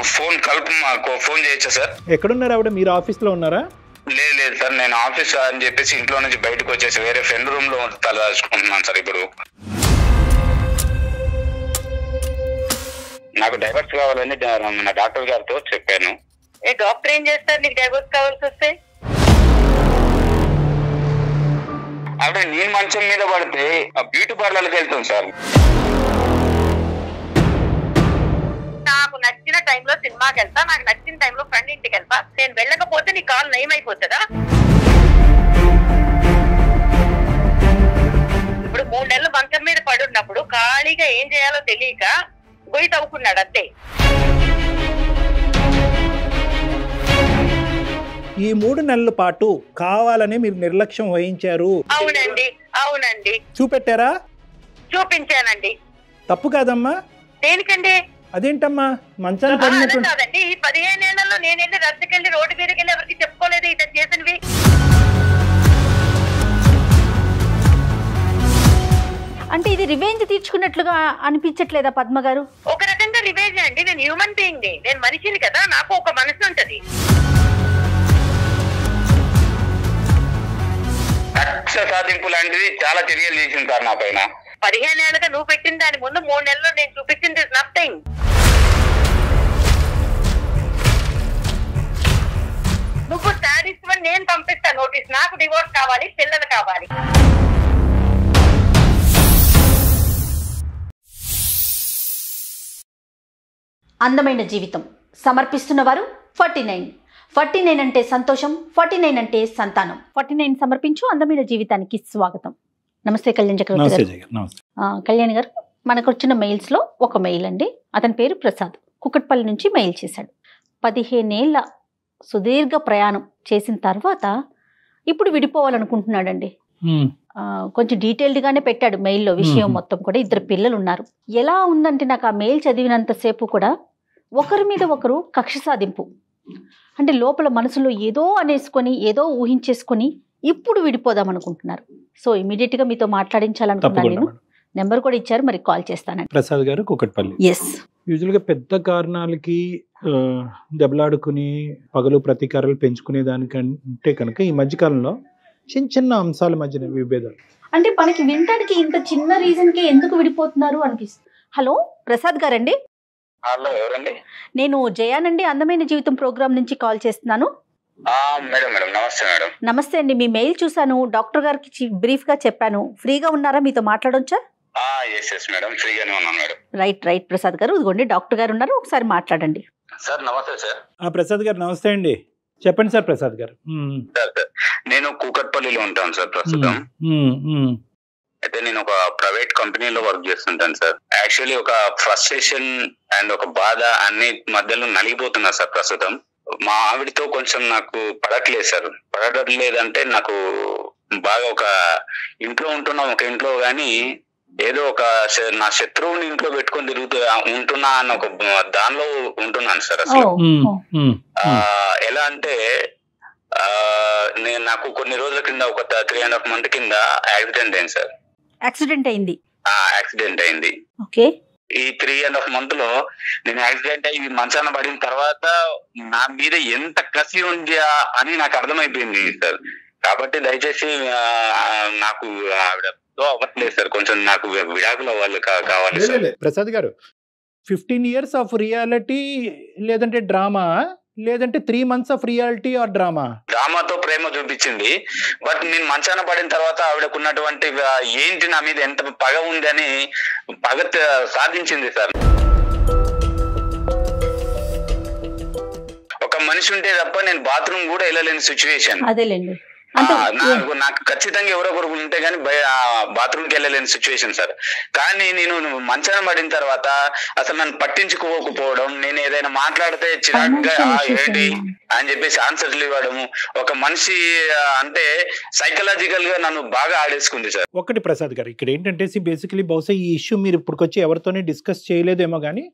Phone కలుపు మాకు phone చేయొచ్చా సార్ ఎక్కడున్నారు ఆవిడ మీరు ఆఫీస్లో ఉన్నారా లేదు లేదు సార్ నేను ఆఫీస్ అని చెప్పేసి ఇంట్లో నుంచి బయటకు వచ్చేసి వేరే ఫ్రెండ్ రూమ్ లో తలదాచుకుంటున్నాను సార్ ఇప్పుడు నాకు డైవర్స్ కావాలని డా- మన డాక్టర్ గారితో చెప్పాను ఏ డాక్టర్ ఏం చేస్తారు నీకు డైవర్స్ కావాల్సి వస్తే ఆవిడ నేను మంచం మీద పడితే బ్యూటీ పార్లర్కి వెళ్తాం సార్ నాకు నచ్చిన టైంలో సినిమాకి వెళ్తా నాకు నచ్చిన టైంలో ఫ్రెండ్ ఇంటికి వెళ్తా నేను వెళ్ళకపోతే నీ కాల్ నయం అయిపోతుందా ఇప్పుడు మూడు నెలలు మంచం మీద పడి ఉన్నప్పుడు ఖాళీగా ఏం చేయాలో తెలియక గొయ్యి తవ్వుకున్నాడు అంతే ఈ మూడు నెలల పాటు కావాలని మీరు నిర్లక్ష్యం వహించారు అవునండి అవునండి చూపెట్టారా చూపించానండి తప్పు కాదమ్మా దేనికండి అదేంటమ్మా మంచాన ఆ, అదే పడినట్టు కాదండి ఈ పదిహేను ఏళ్లలో నేను వెళ్ళి రద్దకెళ్ళి రోడ్డు మీదకి వెళ్ళి ఎవరికి చెప్పుకోలేదు ఇతను చేసినవి అంటే ఇది రివెంజ్ తీర్చుకున్నట్లుగా అనిపించట్లేదా పద్మ గారు ఒక రకంగా రివేజ్ అండి నేను హ్యూమన్ బీయింగ్ ని నేను మనిషిని కదా నాకు ఒక మనసు ఉంటది కక్ష సాధింపు లాంటిది చాలా చర్యలు చేసింది సార్ నా పైన పదిహేను ఏళ్ళుగా నువ్వు పెట్టిన దాని ముందు మూడు నెలల్లో నేను చూపించింది నథింగ్ నువ్వు శారీస్ నేను పంపిస్తా నోటీస్ నాకు డివోర్స్ కావాలి పిల్లలు కావాలి అందమైన జీవితం సమర్పిస్తున్న వారు ఫార్టీ నైన్ ఫార్టీ నైన్ అంటే సంతోషం ఫార్టీ నైన్ అంటే సంతానం ఫార్టీ నైన్ సమర్పించు అందమైన జీవితానికి స్వాగతం నమస్తే కళ్యాణ్ చక్రవర్తి నమస్తే గారు జయ గారు నమస్తే ఆ, కళ్యాణ్ గారు మనకు వచ్చిన మెయిల్స్లో ఒక మెయిల్ అండి అతని పేరు ప్రసాద్ కుకట్పల్లి నుంచి మెయిల్ చేశాడు పదిహేనేళ్ల సుదీర్ఘ ప్రయాణం చేసిన తర్వాత ఇప్పుడు విడిపోవాలనుకుంటున్నాడండి ఉమ్, ఆ, కొంచెం డీటెయిల్డ్గానే పెట్టాడు మెయిల్లో విషయం మ్మ్. మొత్తం కూడా ఇద్దరు పిల్లలు ఉన్నారు ఎలా ఉందంటే నాకు ఆ మెయిల్ చదివినంతసేపు కూడా ఒకరి మీద ఒకరు కక్ష సాధింపు అంటే లోపల మనసులో ఏదో అనేసుకొని ఏదో ఊహించేసుకొని ఇప్పుడు విడిపోదాం అనుకుంటున్నారు సో ఇమీడియట్గా మీతో మాట్లాడించాలనుకున్నాను తప్పకుండా నేను మేడం. నెంబర్ కూడా ఇచ్చారు మరి కాల్ చేస్తానండి ప్రసాద్ గారు కుకట్పల్లి ఎస్ యూజువల్గా పెద్ద కారణాలకి ఆ, దెబ్బలాడుకుని పగలు ప్రతీకారాలు పెంచుకునే దానికంటే కనుక ఈ మధ్యకాలంలో చిన్న చిన్న అంశాల మధ్యన విభేదాలు అంటే మనకి వినటానికి ఇంత చిన్న రీజన్కి ఎందుకు విడిపోతున్నారు అనిపిస్తుంది హలో ప్రసాద్ గారండి హలో ఎవరండి నేను జయానండి అందమైన జీవితం ప్రోగ్రామ్ నుంచి కాల్ చేస్తున్నాను ఆ, మేడం మేడం నమస్తే మేడం నమస్తే అండి మీ మెయిల్ చూశాను డాక్టర్ గారికి చి- బ్రీఫ్గా చెప్పాను ఫ్రీగా ఉన్నారా మీతో మాట్లాడొచ్చా ఎస్ ఎస్ మేడం ఫ్రీగానే ఉన్నాను మేడం రైట్ రైట్ ప్రసాద్ గారు ఇదిగోండి డాక్టర్ గారు ఉన్నారు ఒకసారి మాట్లాడండి సార్ నమస్తే సార్ ఆ, ప్రసాద్ గారు నమస్తే అండి చెప్పండి సార్ ప్రసాద్ గారు ఉమ్, సార్ సార్ నేను కూకట్పల్లిలో ఉంటాను సార్ ప్రస్తుతం ఉమ్, ఉమ్, అయితే నేను ఒక ప్రైవేట్ కంపెనీలో వర్క్ చేస్తుంటాను సార్ యాక్చువల్లీ ఒక ఫ్రస్ట్రేషన్ అండ్ ఒక బాధ అన్ని మధ్యలో నలిగిపోతున్నా సార్ ప్రస్తుతం మా ఆవిడతో కొంచెం నాకు పడట్లేదు సార్ పడటం లేదంటే నాకు బాగా ఒక ఇంట్లో ఉంటున్నాం ఒక ఇంట్లో గాని ఏదో ఒక శ- నా శత్రువుని ఇంట్లో పెట్టుకొని తిరుగుతూ ఉంటున్నా అన్న ఒక దానిలో ఉంటున్నాను సార్ అసలు ఉమ్, ఉమ్, ఆ, ఎలా అంటే ఆ, నేను నాకు కొన్ని రోజుల కింద ఒక త్రీ అండ్ హాఫ్ మంత్ కింద యాక్సిడెంట్ అయింది సార్ యాక్సిడెంట్ అయింది ఆ యాక్సిడెంట్ అయింది ఓకే ఈ త్రీ అండ్ హాఫ్ మంత్ లో నేను యాక్సిడెంట్ అయ్యి మంచాన పడిన తర్వాత నా మీద ఎంత కసి ఉందా అని నాకు అర్థమైపోయింది సార్ కాబట్టి దయచేసి ఆ, ఆ, నాకు ఆవిడతో అవ్వట్లేదు సార్ కొంచెం నాకు వి- విడాకులు అవ్వాలి కా- కావాలి సార్ ప్రసాద్ గారు ఫిఫ్టీన్ ఇయర్స్ ఆఫ్ రియాలిటీ లేదంటే డ్రామా లేదంటే three months of reality or drama డ్రామాతో ప్రేమ చూపించింది బట్ నేను మంచాన పడిన తర్వాత ఆవిడకున్నటువంటి ఆ, ఏంటి నా మీద ఎంత పగ ఉంది అని పగ త- సాధించింది సార్ ఒక మనిషి ఉంటే తప్ప నేను బాత్రూమ్ కూడా వెళ్ళలేని సిచ్యువేషన్ అదేలేండి అంటే నాకు నాకు ఖచ్చితంగా ఎవరో ఒకరు ఉంటే కానీ బాత్రూమ్ కి వెళ్ళలేని సిచ్యువేషన్ సార్ కానీ నేను మంచాన పడిన తర్వాత అసలు నన్ను పట్టించుకోకపోవడం నేను ఏదైనా మాట్లాడితే చిరాకుగా Financial "ఆ, issues ఏంటి ఏమన్నా? అని చెప్పేసి ఆన్సర్లు ఇవ్వడము ఒక మనిషి ఆ, అంటే సైకలాజికల్ గా నన్ను బాగా ఆడేసుకుంది సార్ ఒకటి ప్రసాద్ గారు ఇక్కడ ఏంటంటే బేసికలీ బహుశా ఈ ఇష్యూ మీరు ఇప్పటికొచ్చి ఎవరితోనే డిస్కస్ చేయలేదేమో కానీ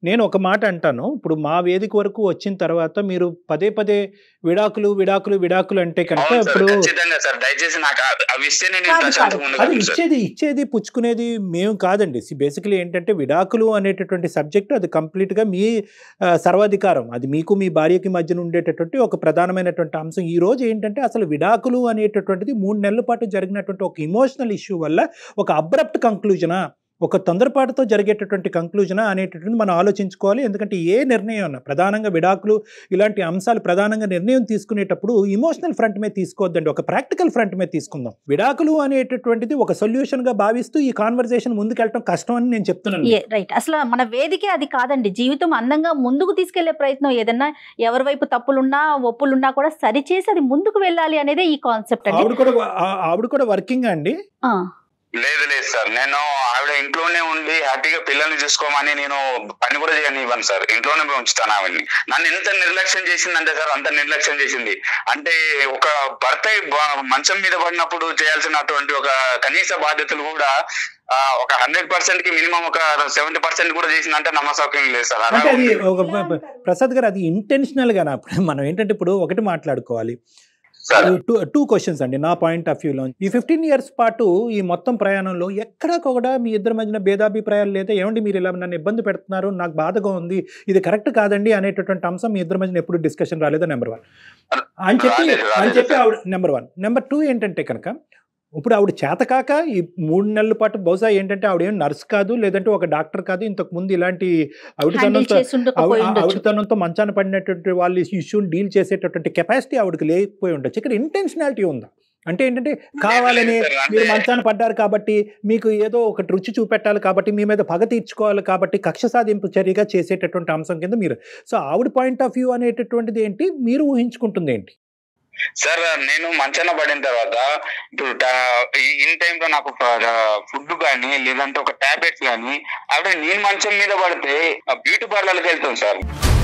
నేను ఒక మాట అంటాను ఇప్పుడు మా వేదిక వరకు వచ్చిన తర్వాత మీరు పదే పదే విడాకులు విడాకులు విడాకులు అంటే కనుక అవును సార్ ఇప్పుడు ఖచ్చితంగా సార్ దయచేసి నాకు ఆ- అవి ఇస్తేనే నేను కాదు, ప్రశాంతంగా కాదు. అది ఉండగలను సార్ ఇచ్చేది ఇచ్చేది పుచ్చుకునేది మేము కాదండి బేసికలీ ఏంటంటే విడాకులు అనేటటువంటి సబ్జెక్ట్ అది కంప్లీట్ గా మీ ఆ, సర్వాధికారం అది మీకు మీ భార్యకి మధ్యన ఉండేటటువంటి ఒక ప్రధానమైనటువంటి అంశం ఈ రోజు ఏంటంటే అసలు విడాకులు అనేటటువంటిది మూడు నెలల పాటు జరిగినటువంటి ఒక ఇమోషనల్ ఇష్యూ వల్ల ఒక అబ్రప్ట్ కంక్లూజనా ఒక తొందరపాటుతో జరిగేటటువంటి కంక్లూజన్ అనేటటువంటి మనం ఆలోచించుకోవాలి ఎందుకంటే ఏ నిర్ణయం అన్న ప్రధానంగా విడాకులు ఇలాంటి అంశాలు ప్రధానంగా నిర్ణయం తీసుకునేటప్పుడు ఇమోషనల్ ఫ్రంట్ మీద తీసుకోవద్దండి ఒక ప్రాక్టికల్ ఫ్రంట్ మీద తీసుకుందాం విడాకులు అనేటటువంటిది ఒక సొల్యూషన్ గా భావిస్తూ ఈ కాన్వర్జేషన్ ముందుకెళ్ళటం కష్టం అని నేను చెప్తున్నాను ఏ రైట్ అసలు మన వేదికే అది కాదండి జీవితం అందంగా ముందుకు తీసుకెళ్లే ప్రయత్నం ఏదన్నా ఎవరి వైపు తప్పులున్నా ఒప్పులున్నా కూడా సరిచేసి అది ముందుకు వెళ్ళాలి అనేదే ఈ కాన్సెప్ట్ అండి ఆవిడ కూడా ఆ- ఆవిడ కూడా వర్కింగ్ అండి ఆ, లేదు లేదు సార్ నేను ఆవిడ ఇంట్లోనే ఉండి హ్యాపీగా పిల్లల్ని చూసుకోమని నేను పని కూడా చేయని ఇవ్వను సార్ ఇంట్లోనే ఉంచుతాను ఆవిడ్ని నన్ను ఎంత నిర్లక్ష్యం చేసిందంటే సార్ అంత నిర్లక్ష్యం చేసింది అంటే ఒక భర్త బ- మంచం మీద పడినప్పుడు చేయాల్సినటువంటి ఒక కనీస బాధ్యతలు కూడా ఆ, ఒక హండ్రెడ్ పర్సెంట్ కి మినిమం ఒక సెవెంటీ పర్సెంట్ కూడా చేసిందంటే నమ్మసౌక్యం లేదు సార్ అలా అంటే అది ఉంది. ఒక ప్రసాద్ గారు అది ఇంటెన్షనల్ గా మనం ఏంటంటే ఇప్పుడు ఒకటి మాట్లాడుకోవాలి సార్ టూ టూ క్వశ్చన్స్ అండి నా పాయింట్ ఆఫ్ వ్యూలో ఈ ఫిఫ్టీన్ ఇయర్స్ పాటు ఈ మొత్తం ప్రయాణంలో ఎక్కడా కూడా మీ ఇద్దరి మధ్యన భేదాభిప్రాయాలు లేదా ఏమండి మీరు ఇలా నన్ను ఇబ్బంది పెడుతున్నారు నాకు బాధగా ఉంది ఇది కరెక్ట్ కాదండి అనేటటువంటి అంశం మీ ఇద్దరి మధ్యన ఎప్పుడు డిస్కషన్ రాలేదు నెంబర్ వన్ అని చెప్పి రాలేదు, రాలేదు, అని చెప్పి సార్. ఆవిడ నెంబర్ వన్ నెంబర్ టూ ఏంటంటే కనుక ఇప్పుడు ఆవిడ చేతకాక ఈ మూడు నెలల పాటు బహుశా ఏంటంటే ఆవిడ ఏం నర్స్ కాదు లేదంటే ఒక డాక్టర్ కాదు ఇంతకు ముందు ఇలాంటి హ్యాండిల్ ఆవిడతనంతో చేసి ఉండకపోయి ఉండొచ్చు ఆవిడతనంతో మంచాన పడినటువంటి వాళ్ళు ఇష్యూని డీల్ చేసేటటువంటి కెపాసిటీ ఆవిడకి లేకపోయి ఉండొచ్చు ఇక్కడ ఇంటెన్షనాలిటీ ఉందా అంటే ఏంటంటే కావాలని లేదు సార్, మీరు అంటే- మంచాన పడ్డారు కాబట్టి మీకు ఏదో ఒకటి రుచి చూపెట్టాలి కాబట్టి మీ మీద పగ తీర్చుకోవాలి కాబట్టి కక్ష సాధింపు చర్యగా చేసేటటువంటి అంశం కింద మీరు సో ఆవిడ పాయింట్ ఆఫ్ వ్యూ అనేటటువంటిది ఏంటి మీరు ఊహించుకుంటుంది ఏంటి సార్ నేను మంచాన పడిన తర్వాత ఇప్పుడు టా- ఈ- ఇన్ టైమ్ లో నాకు ఫుడ్ కానీ లేదంటే ఒక టాబ్లెట్స్ కానీ ఆవిడ నేను మంచం మీద పడితే బ్యూటీ పార్లర్కి వెళ్తాం సార్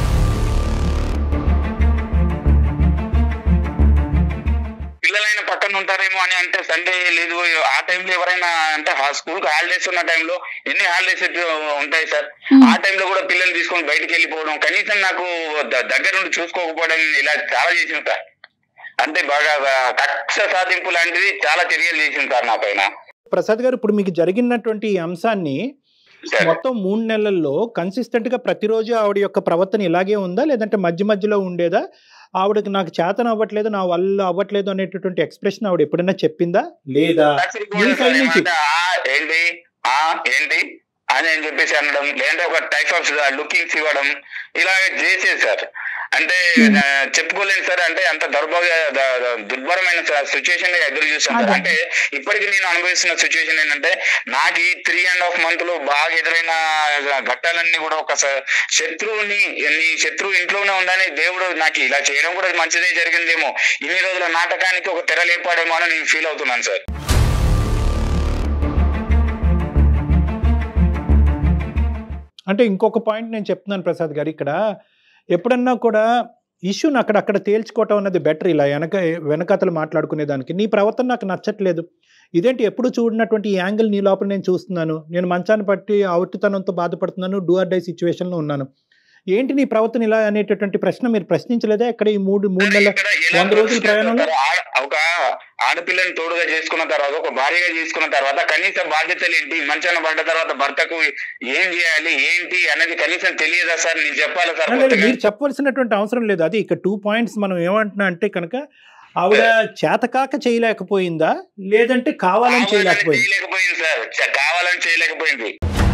పిల్లలైన పక్కన ఉంటారేమో అని అంటే సండే లేదు ఆ టైంలో ఎవరైనా అంటే స్కూల్ కి హాలిడేస్ ఉన్న టైంలో ఎన్ని హాలిడేస్ ఉంటాయి సార్ Hmm. ఆ టైంలో కూడా పిల్లల్ని తీసుకొని బయటికి వెళ్ళిపోవడం కనీసం నాకు ద- దగ్గర నుండి చూసుకోకపోవడం ఇలా చాలా చేసింది సార్ అంటే బాగా ఆ, కక్ష సాధింపు లాంటిది చాలా చర్యలు చేసింది సార్ నా పైన ప్రసాద్ గారు ఇప్పుడు మీకు జరిగినటువంటి ఈ అంశాన్ని సార్ మొత్తం మూడు నెలల్లో కన్సిస్టెంట్ గా ప్రతిరోజు ఆవిడ యొక్క ప్రవర్తన ఇలాగే ఉందా లేదంటే మధ్య మధ్యలో ఉండేదా ఆవిడకి నాకు చేతన అవ్వట్లేదు నా వల్ల అవ్వట్లేదు అనేటటువంటి ఎక్స్ప్రెషన్ ఆవిడ ఎప్పుడైనా చెప్పిందా లేదా రాత్రి మీ కూడా సైడ్ సార్ నుంచి ఏమంటే, "ఆ, ఏంటి ఆ ఏంటి అని అని చెప్పేసి అనడం లేదంటే ఒక టైప్ ఆఫ్ లుకింగ్స్ ఇవ్వడం ఇలా చేసేది సార్ అంటే Hmm. ఆ, చెప్పుకోలేను సార్ అంటే అంత దౌర్భాగ్య ద- ద- దుర్భరమైన సిచ్యువేషన్ ఎదురు చూస్తాను సార్ అదే. అంటే ఇప్పటికి నేను అనుభవిస్తున్న సిచ్యువేషన్ ఏంటంటే నాకు ఈ త్రీ అండ్ హాఫ్ మంత్ లో బాగా ఎదురైన ఘట్టాలన్నీ కూడా ఒక స- శత్రువుని నీ శత్రువు ఇంట్లోనే ఉందని దేవుడు నాకు ఇలా చేయడం కూడా మంచిదే జరిగిందేమో ఇన్ని రోజుల నాటకానికి ఒక తెర లేపాడేమో అని నేను ఫీల్ అవుతున్నాను సార్ అంటే ఇంకొక పాయింట్ నేను చెప్తున్నాను ప్రసాద్ గారు ఇక్కడ ఎప్పుడన్నా కూడా ఇష్యూని అక్కడక్కడ తేల్చుకోవటం అన్నది బెటర్ ఇలా వెనక వెనకతలు మాట్లాడుకునే దానికి నీ ప్రవర్తన నాకు నచ్చట్లేదు ఇదేంటి ఎప్పుడు చూడనటువంటి ఈ యాంగిల్ నీ లోపల నేను చూస్తున్నాను నేను మంచాన్ని పట్టి అవుటితనంతో బాధపడుతున్నాను డూ ఆర్ డై సిచ్యువేషన్లో ఉన్నాను ఏంటి నీ ప్రవర్తన ఇలా అనేటటువంటి ప్రశ్న మీరు ప్రశ్నించలేదా ఇక్కడ ఈ మూడు మూడు నెలల ఇక్కడ ఎలా వంద రోజుల ప్రయాణంలో? ఆడ- ఒక ఆడపిల్లని తోడుగా చేసుకున్న తర్వాత ఒక భార్యగా చేసుకున్న తర్వాత కనీస బాధ్యతలు ఏంటి మంచాన పడ్డ తర్వాత భర్తకు ఏం చేయాలి ఏంటి అనేది కనీసం తెలియదా సార్ నేను చెప్పాలా సార్ లేదు, కొత్తగా? మీరు చెప్పవలసినటువంటి అవసరం లేదు అది ఇక్కడ టూ పాయింట్స్ మనం ఏమంటున్నా అంటే కనుక ఆవిడ చేతకాక చేయలేకపోయిందా లేదంటే కావాలని కావాలని చేయలేకపోయింది చేయలేకపోయింది సార్ చ- కావాలని చేయలేకపోయింది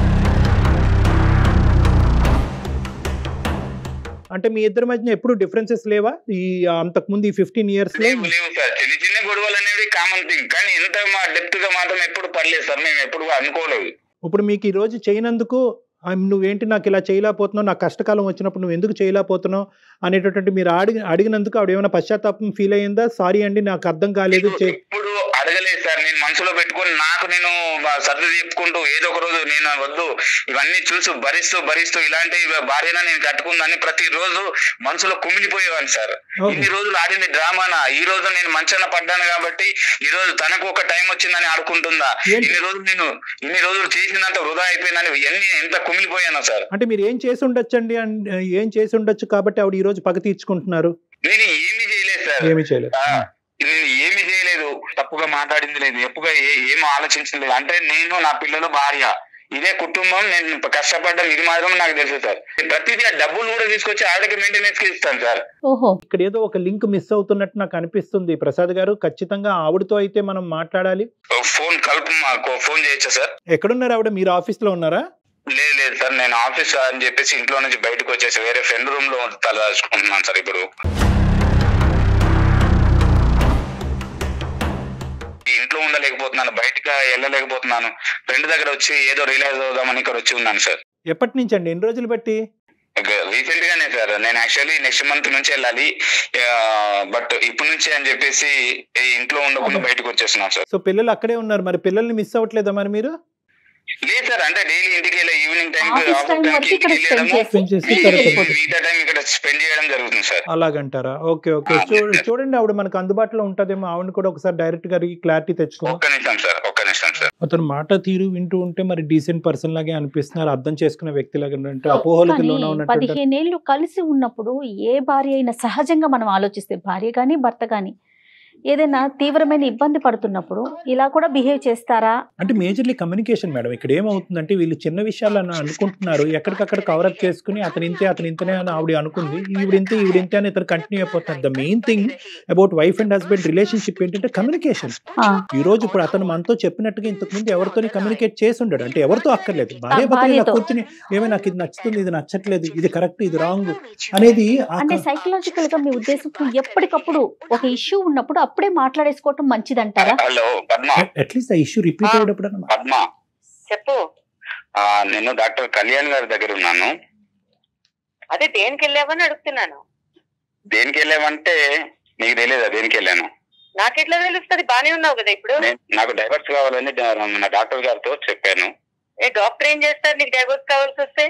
అంటే మీ ఇద్దరి మధ్య ఎప్పుడు డిఫరెన్సెస్ లేవా ఈ అంతకు ముందు ఈ ఫిఫ్టీన్ ఇయర్స్ లో లేవు లేవు సార్ చిన్న చిన్న గొడవలు అనేవి కామన్ థింగ్ కానీ ఇంత మా డెప్త్ గా మాత్రం ఎప్పుడు పడలేదు సార్ మేము ఎప్పుడు అనుకోలేదు ఇప్పుడు మీకు ఈ రోజు చేయనందుకు ఆ, నువ్వేంటి నాకు ఇలా చేయలేకపోతున్నావు నాకు కష్టకాలం వచ్చినప్పుడు నువ్వు ఎందుకు చేయలేకపోతున్నావు అనేటటువంటి మీరు అడిగి అడిగినందుకు ఆవిడ ఏమైనా పశ్చాత్తాపం ఫీల్ అయ్యిందా సారీ అండి నాకు అర్థం కాలేదు చే- ఇప్పుడు అడగలేదు లేదు సార్ నేను మనసులో పెట్టుకొని నాకు నేను బ- సర్ది చెప్పుకుంటూ ఏదో ఒక రోజు నేను వద్దు ఇవన్నీ చూసి భరిస్తూ భరిస్తూ ఇలాంటి భార్యన నేను కట్టుకుందని ప్రతి రోజు మనసులో కుమిలిపోయేవాడిని సార్ ఓకే. ఇన్ని రోజులు ఆడింది డ్రామానా ఈ రోజు నేను మంచాన పడ్డాను కాబట్టి ఈ రోజు తనకు ఒక టైం వచ్చిందని ఆడుకుంటుందా ఏంటి? ఇన్ని రోజులు నేను ఇన్ని రోజులు చేసినంత వృధా అయిపోయిందని ఎన్ని ఎంత కుమిలిపోయాను సార్ అంటే మీరు ఏం చేసి ఉండొచ్చండి అన్- ఏం చేసి ఉండొచ్చు కాబట్టి ఆవిడ ఈ రోజు పగ తీర్చుకుంటున్నారు నేను ఏమి చేయలేదు సార్ ఏమీ చేయలేదు ఆ, నేను ఏమి చేయలేదు తప్పుగా మాట్లాడింది లేదు ఎప్పుగా ఏ- ఏం ఆలోచించలేదు అంటే నేను నా పిల్లలు భార్య ఇదే కుటుంబం నేను కష్టపడ్డం ఇది మాత్రం నాకు తెలుసు సార్ ప్రతిదీ ఆ డబ్బులు కూడా తీసుకొచ్చి ఆవిడకి మెయింటెనెన్స్ కి ఇస్తాను సార్ ఓహో ఇక్కడ ఏదో ఒక లింక్ మిస్ అవుతున్నట్టు నాకు అనిపిస్తుంది ప్రసాద్ గారు ఖచ్చితంగా ఆవిడతో అయితే మనం మాట్లాడాలి ఫోన్ కలుపు మాకు ఫోన్ చేయొచ్చా సార్ ఎక్కడున్నారు ఆవిడ మీరు ఆఫీస్ లో ఉన్నారా లేదు లేదు సార్ నేను ఆఫీస్ అని చెప్పేసి ఇంట్లో నుంచి బయటకు వచ్చేసి వేరే ఫ్రెండ్ రూమ్ లో తలదాచుకుంటున్నాను సార్ ఇప్పుడు ఈ ఇంట్లో ఉండలేకపోతున్నాను బయటకు వెళ్ళలేకపోతున్నాను ఫ్రెండ్ దగ్గర వచ్చి ఏదో రిలైజ్ అవుదామని ఇక్కడ వచ్చి ఉన్నాను సార్ ఎప్పటి నుంచి అండి ఎన్ని రోజులు బట్టి రీసెంట్ గానే సార్ నేను యాక్చువల్లీ నెక్స్ట్ మంత్ నుంచి వెళ్ళాలి బట్ ఇప్పటి నుంచి అని చెప్పేసి ఈ ఇంట్లో ఉండకుండా బయటకు వచ్చేస్తున్నాను సార్ సో పిల్లలు అక్కడే ఉన్నారు మరి పిల్లల్ని మిస్ అవ్వట్లేదా మరి మీరు లేదు సార్ అంటే డైలీ ఇంటికి వెళ్ళే ఈవినింగ్ టైం ఆఫీస్ టైం వరకు ఇక్కడ స్పెండ్ చేసి Spend చేసి ఇంటికి తర్వాత వెళ్ళిపోతుంది. మిగతా టైం ఇక్కడ స్పెండ్ చేయడం జరుగుతుంది సార్ అలాగంటారా ఓకే ఓకే ఆ, చూ- yes, sir. చూడండి ఆవిడ మనకు అందుబాటులో ఉంటదేమో ఆవిడ కూడా ఒకసారి డైరెక్ట్ గా క్లారిటీ తెచ్చుకో ఒక్క నిమిషం సార్ ఒక్క నిమిషం సార్ అతను మాట తీరు వింటూ ఉంటే మరి డీసెంట్ పర్సన్ లాగే అనిపిస్తున్నారు అర్థం చేసుకునే వ్యక్తి లాగా అంటే అపోహలకి కానీ లోన ఉన్నట్టు పదిహేనేళ్ళు కలిసి ఉన్నప్పుడు ఏ భార్య అయినా సహజంగా మనం ఆలోచిస్తే భార్య కానీ భర్త కానీ ఏదైనా తీవ్రమైన ఇబ్బంది పడుతున్నప్పుడు ఇలా కూడా బిహేవ్ చేస్తారా అంటే మేజర్లీ కమ్యూనికేషన్ మేడం ఇక్కడ ఏమవుతుందంటే వీళ్ళు చిన్న విషయాలు అని అనుకుంటున్నారు ఎక్కడికక్కడ కవరప్ చేసుకుని అతను ఇంతే అతను ఇంతనే అని ఆవిడ అనుకుంది ఈవిడింతే ఈవిడింతే అని ఇతను కంటిన్యూ అయిపోతున్నారు the main thing about wife and husband relationship ఏంటంటే కమ్యూనికేషన్ ఆ, ఈ రోజు ఇప్పుడు అతను మనతో చెప్పినట్టుగా ఇంతకు ముందు ఎవరితోని కమ్యూనికేట్ చేసి ఉండడు అంటే ఎవరితో అక్కర్లేదు భార్య భర్తలు ఇలా భార్యతో. కూర్చుని ఏమో నాకు ఇది నచ్చుతుంది ఇది నచ్చట్లేదు ఇది కరెక్ట్ ఇది రాంగ్ అనేది ఆ అంటే క- సైకలాజికల్ గా మీ ఉద్దేశం ఎప్పటికప్పుడు ఒక ఇష్యూ ఉన్నప్పుడు అప్పుడే మాట్లాడేసుకోవటం మంచిదంటారా హలో పద్మ అట్లీస్ట్ ఆ ఇష్యూ రిపీట్ ఆ. అయ్యేటప్పుడు పద్మ చెప్పు ఆ, నేను డాక్టర్ కళ్యాణ్ గారి దగ్గర ఉన్నాను అదే దేనికి వెళ్ళావని అడుగుతున్నాను దేనికి వెళ్ళామంటే నీకు తెలియదా దేనికి వెళ్ళాను నాకెట్లా తెలుస్తుంది బానే ఉన్నావు కదా ఇప్పుడు నేను- నాకు డైవర్స్ కావాలని డా- మన డాక్టర్ గారితో చెప్పాను ఏ డాక్టర్ ఏం చేస్తారు నీకు డైవర్స్ కావాల్సి వస్తే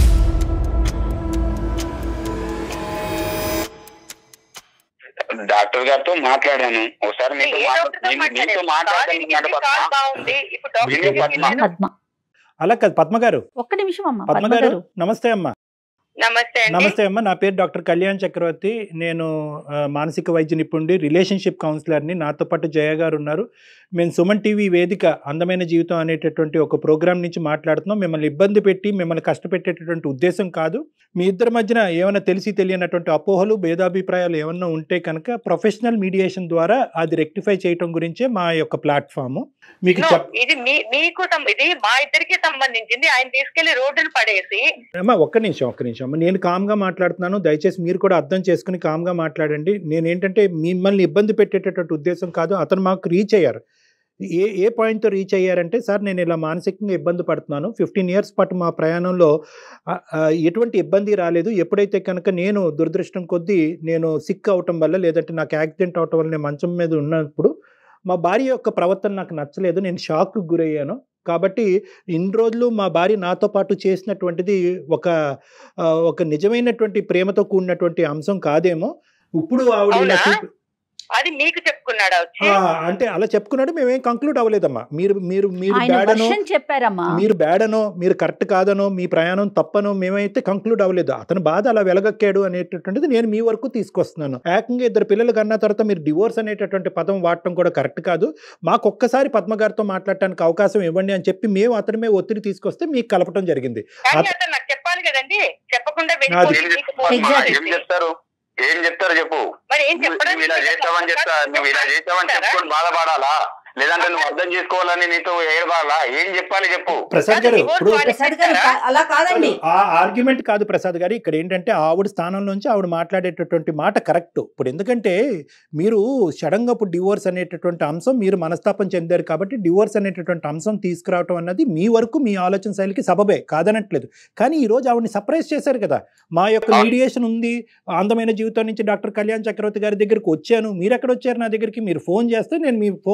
డాక్టర్ గారితో మాట్లాడాను ఒకసారి మీతో ఏ మాట్లా- డాక్టర్తో మీ- మీతో మాట్లాడావు? మాట్లాడడానికి కాలు మాట కాలు పద్మ. బాగుంది ఇప్పుడు డాక్టర్ విను దగ్గరికి పద్మ. వెళ్ళాను. పద్మ అలా కాదు పద్మ గారు ఒక్క నిమిషం అమ్మా పద్మ పద్మ గారు గారు నమస్తే అమ్మా నమస్తే అండి నమస్తే అమ్మ నా పేరు డాక్టర్ కళ్యాణ్ చక్రవర్తి నేను ఆ, మానసిక వైద్య నిపుణుడి రిలేషన్షిప్ కౌన్సిలర్ని నాతో పాటు జయ గారు ఉన్నారు మేము సుమన్ టీవీ వేదిక అందమైన జీవితం అనేటటువంటి ఒక ప్రోగ్రామ్ నుంచి మాట్లాడుతున్నాం మిమ్మల్ని ఇబ్బంది పెట్టి మిమ్మల్ని కష్టపెట్టేటటువంటి ఉద్దేశం కాదు మీ ఇద్దరి మధ్యన ఏమైనా తెలిసి తెలియనటువంటి అపోహలు భేదాభిప్రాయాలు ఏమన్నా ఉంటే కనుక ప్రొఫెషనల్ మీడియేషన్ ద్వారా అది రెక్టిఫై చేయటం గురించే మా యొక్క ప్లాట్ఫామ్ మీకు No, చెప్ ఇది మీ మీకు సం- ఇది మా ఇద్దరికి సంబంధించింది ఆయన తీసుకెళ్లి రోడ్డును పడేసి అమ్మా ఒక్క నిమిషం ఒక్క నిమిషం అమ్మ నేను కామ్గా మాట్లాడుతున్నాను దయచేసి మీరు కూడా అర్థం చేసుకుని కామ్గా మాట్లాడండి నేను ఏంటంటే మిమ్మల్ని ఇబ్బంది పెట్టేటటువంటి ఉద్దేశం కాదు అతను మాకు రీచ్ అయ్యారు ఏ ఏ పాయింట్తో రీచ్ అయ్యారంటే సార్ నేను ఇలా మానసికంగా ఇబ్బంది పడుతున్నాను ఫిఫ్టీన్ ఇయర్స్ పాటు మా ప్రయాణంలో ఆ, ఆ, ఎటువంటి ఇబ్బంది రాలేదు ఎప్పుడైతే కనుక నేను దురదృష్టం కొద్దీ నేను సిక్ అవటం వల్ల లేదంటే నాకు యాక్సిడెంట్ అవటం వల్ల నేను మంచం మీద ఉన్నప్పుడు మా భార్య యొక్క ప్రవర్తన నాకు నచ్చలేదు నేను షాక్కు గురయ్యాను కాబట్టి ఇన్ని రోజులు మా భార్య నాతో పాటు చేసినటువంటిది ఒక ఆ, ఒక నిజమైనటువంటి ప్రేమతో కూడినటువంటి అంశం కాదేమో ఇప్పుడు ఆవిడ ఇలా అవునా? చూపి- అది మీకు చెప్పుకున్నాడా వచ్చి ఆ, అంటే అలా చెప్పుకున్నాడు మేమేం కంక్లూడ్ అవ్వలేదమ్మా మీరు మీరు మీరు ఆయన బ్యాడ్ అనో వర్షన్ చెప్పారమ్మా మీరు బ్యాడ్ అనో మీరు కరెక్ట్ కాదనో మీ ప్రయాణం తప్పనో మేమైతే కంక్లూడ్ అవ్వలేదు అతని బాధ అలా వెలగక్కాడు అనేటటువంటిది నేను మీ వరకు తీసుకొస్తున్నాను ఏకంగా ఇద్దరు పిల్లలు కన్న తర్వాత మీరు డివోర్స్ అనేటటువంటి పదం వాడటం కూడా కరెక్ట్ కాదు మాకు ఒక్కసారి పద్మ గారితో మాట్లాడటానికి అవకాశం ఇవ్వండి అని చెప్పి మేము అతని మీద ఒత్తిడి తీసుకొస్తే మీకు కలపటం జరిగింది కానీ అత- అతను నాకు చెప్పాలి కదండి చెప్పకుండా అది- వెళ్ళిపోయి ఏం మీకు చెప్తారు ఫోన్ పద్మ? Exactly. ఏం చెప్తారు ఏం చెప్తారు చెప్పు మరి ఏం నువ్వు చెప్పడం నువ్వు ఇలా చేసావని చెప్తా నువ్వు ఇలా చేసావని చెప్పుకొని బాధపడాలా లేదంటే నువ్వు అర్థం చేసుకోవాలని నీతో ఏడవాలా ఏం చెప్పాలి చెప్పు ప్రసాద్ గారు ఇప్పుడు ప్రసాద్ గారు కా- అలా కాదండి ఆ ఆర్గ్యుమెంట్ కాదు ప్రసాద్ గారు ఇక్కడ ఏంటంటే ఆవిడ స్థానంలోంచి ఆవిడ మాట్లాడేటటువంటి మాట కరెక్ట్ ఇప్పుడు ఎందుకంటే మీరు సడన్గా ఇప్పుడు డివోర్స్ అనేటటువంటి అంశం మీరు మనస్తాపం చెందారు కాబట్టి డివోర్స్ అనేటటువంటి అంశం తీసుకురావటం అన్నది మీ వరకు మీ ఆలోచన శైలికి సబబే కాదనట్లేదు కానీ ఈ రోజు ఆవిడని సర్ప్రైజ్ చేశారు కదా మా యొక్క అవును. మీడియేషన్ ఉంది అందమైన జీవితం నుంచి డాక్టర్ కళ్యాణ్ చక్రవర్తి గారి దగ్గరికి వచ్చాను మీరు ఎక్కడ వచ్చారు నా దగ్గరికి మీరు ఫోన్ చేస్తే నేను మీ ఫోన్లో మాట్లాడతాను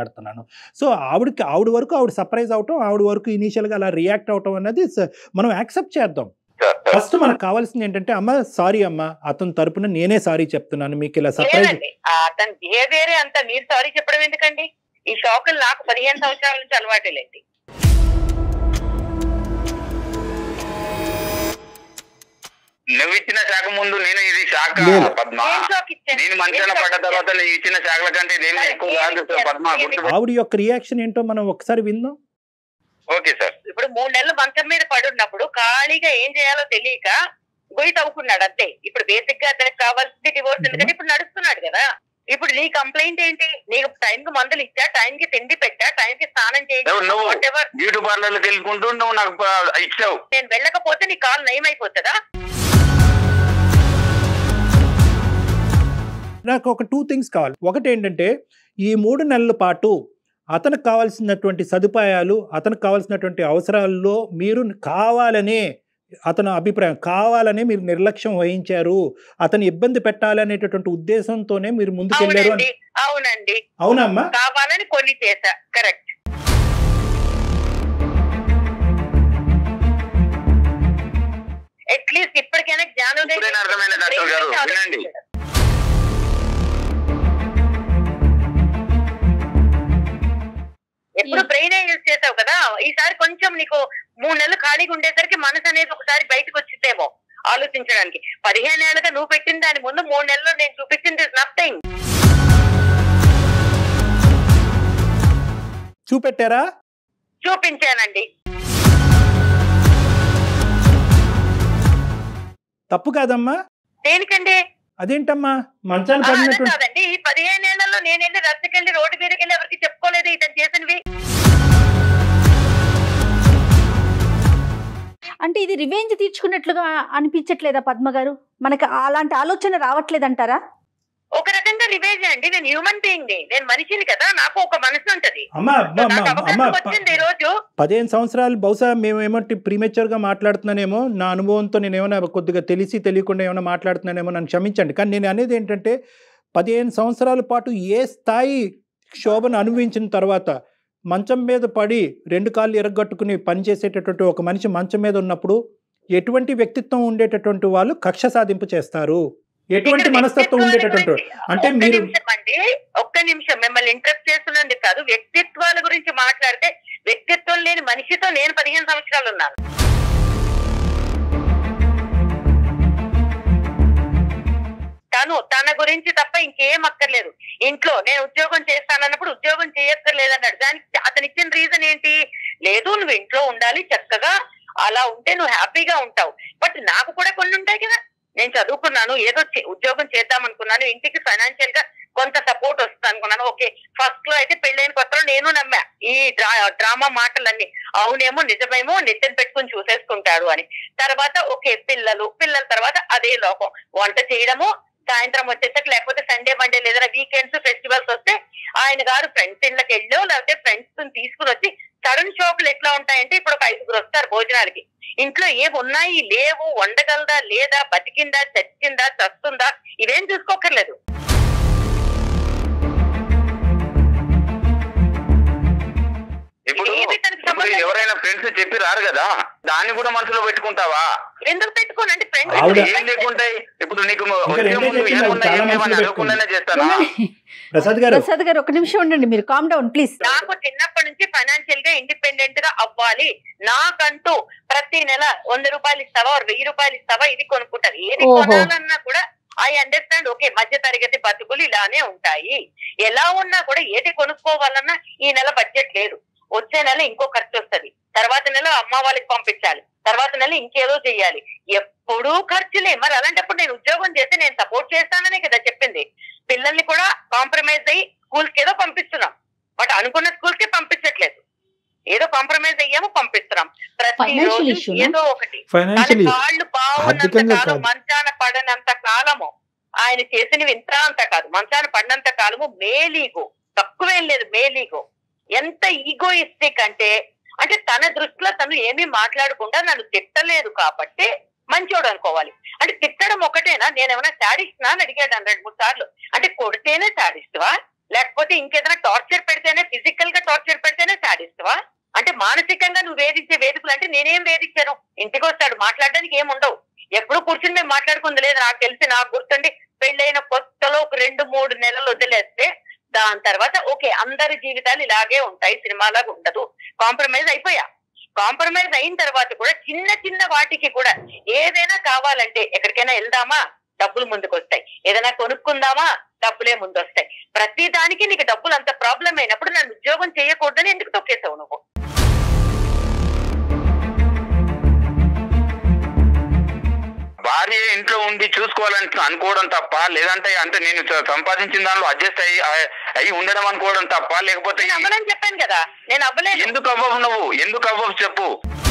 మాట్లాడుతున్నాను సో ఆవిడకి ఆవిడ వరకు ఆవిడ సర్ప్రైజ్ అవటం ఆవిడ వరకు ఇనీషియల్గా అలా రియాక్ట్ అవటం అన్నది స- మనం యాక్సెప్ట్ చేద్దాం సార్ సార్. ఫస్ట్ మనకు కావాల్సింది ఏంటంటే అమ్మ సారీ అమ్మ అతని తరపున నేనే సారీ చెప్తున్నాను మీకు ఇలా సర్ప్రైజ్ లేదండి ఆ అతని బిహేవియర్ అంతా మీరు సారీ చెప్పడం ఎందుకండి ఈ షాకులు నాకు పదిహేను సంవత్సరాల నుంచి అలవాటేలేండి నువ్వు ఇచ్చిన శాఖ ముందు నేను ఇది శాఖ లేదు. పద్మ ఏం షాక్ ఇచ్చాను? నేను మంచాన ఏం షాక్ పడ్డ తర్వాత ఇచ్చాను? నేను ఇచ్చిన శాఖల కంటే ఇదేమి సరే, ఎక్కువ ఏమి కాదు సార్ ఇచ్చారు? పద్మ ఏమి గుర్తు ఆవిడ యొక్క రియాక్షన్ ఏంటో మనం ఒకసారి విందాం ఓకే సార్ ఇప్పుడు మూడు నెలలు మంచం మీద పడున్నప్పుడు ఖాళీగా ఏం చేయాలో తెలియక గొయ్యి తవ్వుకున్నాడు అంతే ఇప్పుడు బేసిక్ గా అతనికి కావాల్సింది డివోర్స్ ఎందుకంటే ఇప్పుడు నడుస్తున్నాడు కదా ఇప్పుడు నీ కంప్లైంట్ ఏంటి నీకు టైం కి మందులు ఇచ్చా టైం కి తిండి పెట్టా టైం కి స్నానం ఎవరు నువ్వు? చేయించా ఎవర్ బ్యూటీ పార్లర్కి వెళ్ళుకుంటూ నువ్వు నాకు ప- ఇచ్చావు నేను వెళ్ళకపోతే నీ కాలు నయమైపోతుందా నాకు ఒక టూ థింగ్స్ కావాలి ఒకటి ఏంటంటే ఈ మూడు నెలల పాటు అతనికి కావాల్సినటువంటి సదుపాయాలు అతనికి కావాల్సినటువంటి అవసరాల్లో మీరు కావాలనే అతని అభిప్రాయం కావాలనే మీరు నిర్లక్ష్యం వహించారు అతను ఇబ్బంది పెట్టాలనేటటువంటి ఉద్దేశంతోనే మీరు ముందుకెళ్ళారు అని అవునండి అవునండి అవునమ్మా కావాలని కొన్ని చేశా కరెక్ట్ అట్లీస్ట్ ఇప్పటికైనా జ్ఞానం ఇప్పుడైనా అర్థమైందా డాక్టర్ గారు? వినండి. ఎప్పుడు బ్రెయిన్ యూజ్ చేసావు కదా ఈసారి కొంచెం నీకు మూడు నెలలు ఖాళీగా ఉండేసరికి మనసు అనేది ఒకసారి బయటకు వచ్చిందేమో ఆలోచించడానికి పదిహేను ఏళ్ళుగా నువ్వు పెట్టిన దాని ముందు మూడు నెలలు నేను చూపించింది నథింగ్ చూపెట్టారా చూపించానండి తప్పు కాదమ్మా దేనికండి అదేంటమ్మా మంచాన్ని ఆ, అదే పడినటువంటి కాదండి ఈ పదిహేను ఏళ్లలో నేను వెళ్ళి రద్దకెళ్ళి రోడ్డు మీదకి వెళ్ళి ఎవరికి చెప్పుకోలేదు ఇతను చేసినవి అంటే ఇది రివెంజ్ తీర్చుకున్నట్లుగా అనిపించట్లేదా పద్మ గారు మనకు అలాంటి ఆలోచన రావట్లేదంటారా ఒక రకంగా రివేజ్ అండి నేను హ్యూమన్ బీయింగ్ ని నేను మనిషిని కదా నాకు ఒక మనసు ఉంటది అమ్మా అమ్మా నాకు అమ్మా అమ్మా అవకాశం వచ్చింది ఈ రోజు పదిహేను సంవత్సరాలు బహుశా మేము ఏమంటే ప్రీమెచ్యూర్గా మాట్లాడుతున్నానేమో నా అనుభవంతో నేను ఏమైనా కొద్దిగా తెలిసి తెలియకుండా ఏమైనా మాట్లాడుతున్నానేమో నన్ను క్షమించండి కానీ నేను అనేది ఏంటంటే పదిహేను సంవత్సరాల పాటు ఏ స్థాయి శోభను అనుభవించిన తర్వాత మంచం మీద పడి రెండు కాళ్ళు ఎరగొట్టుకుని పనిచేసేటటువంటి ఒక మనిషి మంచం మీద ఉన్నప్పుడు ఎటువంటి వ్యక్తిత్వం ఉండేటటువంటి వాళ్ళు కక్ష సాధింపు చేస్తారు ఎటువంటి ఇక్కడ మనస్తత్వం వ్యక్తిత్వాల ఉండేటటువంటి గురించి- అంటే ఒక్క మీరు నిమిషం అండి ఒక్క నిమిషం మిమ్మల్ని ఇంటరప్ట్ చేస్తున్నందుకు కాదు వ్యక్తిత్వాల గురించి మాట్లాడితే వ్యక్తిత్వం లేని మనిషితో నేను పదిహేను సంవత్సరాలు ఉన్నాను తను తన గురించి తప్ప ఇంకేం అక్కర్లేదు ఇంట్లో నేను ఉద్యోగం చేస్తానన్నప్పుడు ఉద్యోగం చేయక్కర్లేదన్నాడు దానికి అతను ఇచ్చిన రీజన్ ఏంటి లేదు నువ్వు ఇంట్లో ఉండాలి చక్కగా అలా ఉంటే నువ్వు హ్యాపీగా ఉంటావు బట్ నాకు కూడా కొన్ని ఉంటాయి కదా నేను చదువుకున్నాను ఏదో చే- ఉద్యోగం చేద్దాం అనుకున్నాను ఇంటికి ఫైనాన్షియల్ గా కొంత సపోర్ట్ వస్తుంది అనుకున్నాను ఓకే ఫస్ట్ లో అయితే పెళ్ళైన కొత్తలో నేను నమ్మా ఈ డ్రా డ్రామా మాటలన్నీ అవునేమో నిజమేమో నెత్తిన పెట్టుకుని చూసేసుకుంటాడు అని తర్వాత ఓకే పిల్లలు పిల్లల తర్వాత అదే లోకం వంట చేయడము సాయంత్రం వచ్చేసరికి లేకపోతే సండే మండే లేదా వీకెండ్స్ ఫెస్టివల్స్ వస్తే ఆయన గారు ఫ్రెండ్స్ ఇళ్ళకి వెళ్ళో లేకపోతే ఫ్రెండ్స్ తీసుకుని వచ్చి సడన్ షాపులు ఎట్లా ఉంటాయంటే ఇప్పుడు ఒక ఐదుగురు వస్తారు భోజనాలకి ఇంట్లో ఏవి ఉన్నాయి లేవు వండగలదా లేదా బతికిందా చచ్చిందా చస్తుందా ఇవేం చూసుకోకర్లేదు ఇప్పుడు ఏది తనకి ఇప్పుడు సంబంధం ఎవరైనా ఫ్రెండ్స్ చెప్పి రారు కదా దాన్ని కూడా మనసులో పెట్టుకుంటావా ఎందుకు పెట్టుకోనండి ఫ్రెండ్స్ ఆవిడ- ఏం లేకుంటాయి ఇప్పుడు నీకు ఇంకా వచ్చే రెండే ముందు చెప్పింది, ఏమున్నా చాలా ఏమేమని మనసులో అడగకుండానే చేస్తానా ప్రసాద్ గారు ప్రసాద్ గారు ఒక నిమిషం ఉండండి మీరు కామ్ డౌన్ ప్లీజ్ నాకు చిన్నప్పటి నుంచి ఫైనాన్షియల్ గా ఇండిపెండెంట్ గా అవ్వాలి నాకంటూ ప్రతి నెల వంద రూపాయలు ఇస్తావా or వెయ్యి రూపాయలు ఇస్తావా ఇది కొనుక్కుంటారు ఏది ఓహో. కొనాలన్నా కూడా ఐ అండర్స్టాండ్ ఓకే మధ్య తరగతి బతుకులు ఇలానే ఉంటాయి ఎలా ఉన్నా కూడా ఏది కొనుక్కోవాలన్నా ఈ నెల బడ్జెట్ లేదు వచ్చే నెల ఇంకో ఖర్చు వస్తది తర్వాత నెల అమ్మ వాళ్ళకి పంపించాలి తర్వాత నెల ఇంకేదో చెయ్యాలి ఎప్పుడూ ఖర్చులే మరి అలాంటప్పుడు నేను ఉద్యోగం చేసి నేను సపోర్ట్ చేస్తాననే కదా చెప్పింది పిల్లల్ని కూడా కాంప్రమైజ్ అయ్యి స్కూల్స్ కి ఏదో పంపిస్తున్నాం బట్ అనుకున్న స్కూల్స్ కి పంపించట్లేదు ఏదో కాంప్రమైజ్ అయ్యాము పంపిస్తున్నాం ప్రతి Financial రోజు issue నా? ఏదో ఒకటి ఫైనాన్షియలీ కానీ కాళ్ళు బాగున్నంత ఆర్థికంగా కాలం కాదు. మంచాన పడనంత కాలము ఆయన చేసినవి ఇంత అంత కాదు మంచాన పడినంత కాలము మేలీగో తక్కువేం లేదు మేలీగో ఎంత ఈగోయిస్టిక్ అంటే అంటే తన దృష్టిలో తను ఏమీ మాట్లాడకుండా నన్ను తిట్టలేదు కాబట్టి మంచోడు అనుకోవాలి అంటే తిట్టడం ఒకటేనా నేనేమైనా శాడిస్ట్నా అని అడిగాడు రెండు మూడు సార్లు అంటే కొడితేనే శాడిస్ట్వా లేకపోతే ఇంకేదైనా టార్చర్ పెడితేనే ఫిజికల్ గా టార్చర్ పెడితేనే సాడిస్తావా అంటే మానసికంగా నువ్వు వేధించే వేదికలు అంటే నేనేం వేధించాను ఇంటికి వస్తాడు మాట్లాడడానికి ఏం ఉండవు ఎప్పుడు కూర్చుని మేము మాట్లాడుకుంది లేదు నాకు తెలిసి నాకు గుర్తుండి పెళ్ళైన కొత్తలో ఒక రెండు మూడు నెలలు వదిలేస్తే దాని తర్వాత ఓకే అందరి జీవితాలు ఇలాగే ఉంటాయి సినిమాలాగా ఉండదు కాంప్రమైజ్ అయిపోయా కాంప్రమైజ్ అయిన తర్వాత కూడా చిన్న చిన్న వాటికి కూడా ఏదైనా కావాలంటే ఎక్కడికైనా వెళ్దామా డబ్బులు ముందుకు వస్తాయి ఏదైనా కొనుక్కుందామా డబ్బులే ముందు వస్తాయి ప్రతి దానికి నీకు డబ్బులు అంత ప్రాబ్లం అయినప్పుడు నన్ను ఉద్యోగం చేయకూడదని ఎందుకు తొక్కేసావు నువ్వు భార్య ఇంట్లో ఉండి చూసుకోవాలని అనుకోవడం తప్ప లేదంటే అంటే నేను చ- సంపాదించిన దానిలో అడ్జస్ట్ అయ్యి అయ్యి ఉండడం అనుకోవడం తప్ప లేకపోతే నేను అవ్వనని చెప్పాను కదా నేను అవ్వలేదు ఎందుకు అవ్వవు నువ్వు ఎందుకు అవ్వవు చెప్పు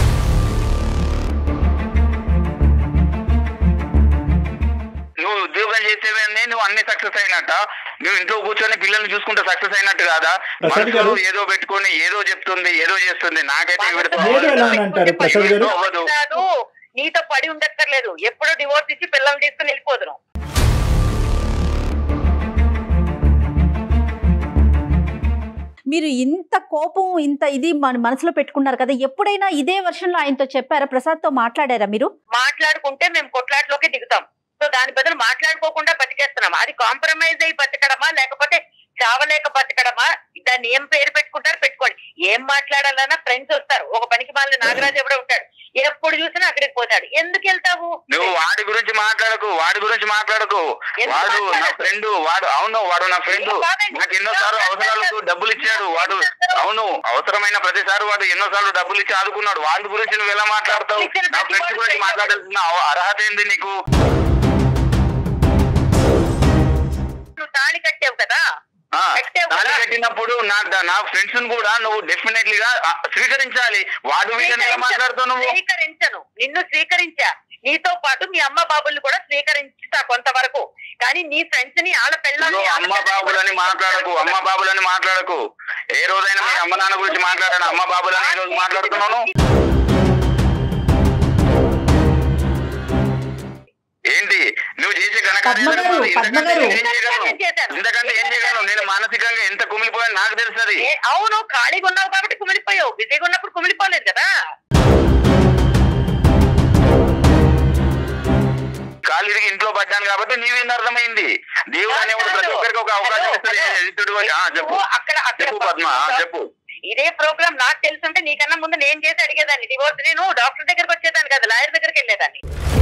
నువ్వు ఉద్యోగం చేసేవన్నీ నువ్వు అన్ని సక్సెస్ అయినట్ట నువ్వు ఇంట్లో కూర్చొని పిల్లల్ని చూసుకుంటే సక్సెస్ అయినట్టు కాదా ప్రసాద్ గారు. మనసులో ఏదో పెట్టుకొని ఏదో చెప్తుంది ఏదో చేస్తుంది నాకైతే ఈవిడతో మీరు ఎలా అని అంటారు ప్రసాద్ గారు అవ్వదు. కాదు, నీతో పడి ఉండక్కర్లేదు ఎప్పుడో డివోర్స్ ఇచ్చి పిల్లల్ని తీసుకుని వెళ్ళిపోదును మీరు ఇంత కోపం ఇంత ఇది మన మనసులో పెట్టుకున్నారు కదా ఎప్పుడైనా ఇదే వర్షంలో ఆయనతో చెప్పారా ప్రసాద్తో మాట్లాడారా మీరు మాట్లాడుకుంటే మేము కొట్లాట్లోకి దిగుతాం సో దాని బదులు మాట్లాడుకోకుండా బతికేస్తున్నాం అది కాంప్రమైజ్ అయ్యి బతకడమా లేకపోతే చావలేక బతకడమా దాన్ని ఏం పేరు పెట్టుకుంటారు పెట్టుకోండి ఏం మాట్లాడాలన్నా ఫ్రెండ్స్ వస్తారు ఒక పనికి మాలిన నాగరాజు ఎవడో ఉంటాడు ఎప్పుడు చూసినా అక్కడికి పోతాడు ఎందుకు వెళ్తావు నువ్వు వాడి గురించి మాట్లాడకు వాడి గురించి మాట్లాడకు ఎందుకు వాడు నా మాట్లాడకు? ఫ్రెండ్ వాడు అవును వాడు నా ఫ్రెండ్ ఏం కాదండి. నాకు ఎన్నోసార్లు అవసరాలకు డబ్బులు ఇచ్చాడు వాడు అవును అవసరమైన ప్రతిసారి వాడు ఎన్నోసార్లు డబ్బులు ఇచ్చి ఆదుకున్నాడు వాడి గురించి నువ్వు ఎలా మాట్లాడతావు ఇచ్చిన నా ప్రతి ఫ్రెండ్స్ వాడు గురించి మాట్లాడాల్సిన అవ- అర్హత ఏంది నీకు నువ్వు తాళి కట్టావు కదా ఆ, కట్టావు తాళి కదా? కట్టినప్పుడు నా నా ఫ్రెండ్స్ కూడా నువ్వు డెఫినెట్లీ గా ఆ, స్వీకరించాలి వాడి విషయం ఎలా మాట్లాడుతావు నువ్వు స్వీకరించను నిన్ను స్వీకరించా నీతో పాటు మీ అమ్మ బాబుల్ని కూడా స్వీకరించుతా కొంతవరకు కానీ నీ ఫ్రెండ్స్ ని ఆళ్ళ ఇదిగో పిల్లల్ని అమ్మ బాబులని మాట్లాడకు అమ్మ బాబులని మాట్లాడకు ఏ రోజైనా మీ అమ్మ నాన్న గురించి మాట్లాడాను అమ్మ బాబులని ఈ రోజు మాట్లాడుతున్నాను ఏంటి నువ్వు చేసే పద్మ గారు, పద్మ గారు. ఏం చేయగలను ఇంతకంటే ఏం చేయగలను నేను మానసికంగా ఎంత కుమిలిపోయాను నాకు తెలుస్తుంది ఏ, అవును ఖాళీగా ఉన్నావు కాబట్టి కుమిలిపోయావు బిజీగా ఉన్నప్పుడు కుమిలిపోలేదు కదా కాలు ఇరిగి ఇంట్లో పడ్డాను కాబట్టి నీవేంది అర్థమైంది దేవుడు అనేవాడు ప్రతి ఒక్కరికి ఒక అవకాశం ఇస్తాడు ఏ- ఇతడు ఆ, చెప్పు నువ్వు అక్కడ అక్కడ చెప్పు పద్మ ఆ, చెప్పు ఇదే ప్రోగ్రామ్ నాకు తెలుసుంటే నీకన్నా ముందు నేను చేసి అడిగేదాన్ని డివోర్స్ నేను డాక్టర్ దగ్గరికి వచ్చేదాన్ని కదా లాయర్ దగ్గరికి వెళ్ళేదాన్ని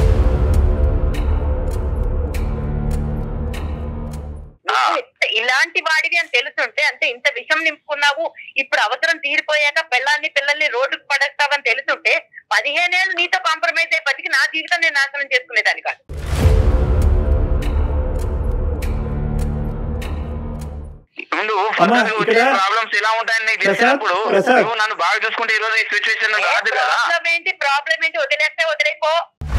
ఆ. నువ్వు ఇంత- ఇలాంటి వాడివి అని తెలుసుంటే అంటే ఇంత విషం నింపుకున్నావు ఇప్పుడు అవసరం తీరిపోయాక పిల్లల్ని పిల్లల్ని రోడ్డుకు పడేస్తావని తెలుసుంటే పదిహేనేళ్ళు నీతో కాంప్రమైజ్ అయి బతికి నా జీవితం నేను నాశనం చేసుకునేదాన్ని కాదు ముందు అమ్మా, వచ్చే ఇక్కడ- ప్రాబ్లమ్స్ ఎలా ఉంటాయని నీకు ప్రసాద్, తెలిసినప్పుడు ప్రసాద్. నువ్వు నన్ను బాగా చూసుకుంటే ఈ రోజు ఈ సిచ్యువేషన్ రాదు కదా ప్రాబ్లం ఏంటి ప్రాబ్లం ఏంటి వదిలేస్తే వదిలేకో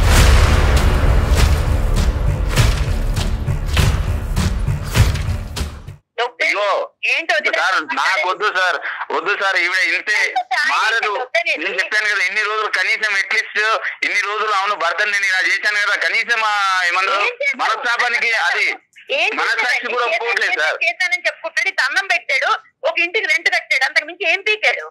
నొప్పి. ఇగో ఏంటి సార్ వదిలేస్తే నాకు వద్దు సార్ వద్దు సార్ ఈవిడ ఇంతే మారదు నేను చెప్పాను కదా ఇన్ని రోజులు కనీసం అట్లీస్ట్ ఇన్ని రోజులు అవును భర్తని నేను ఇలా చేశాను కదా కనీసం ఆ ఏమన్నారు ఏం చేశావు? మనస్తాపానికి అది ఏం మనసాక్షి చేశాడండి? కూడా చేశాను, ఒప్పుకోవట్లేదు సార్ చేశానని చెప్పుకుంటాడు ఇంత అన్నం పెట్టాడు ఒక ఇంటికి రెంట్ కట్టాడు అంతకు మించి ఏం పీకాడు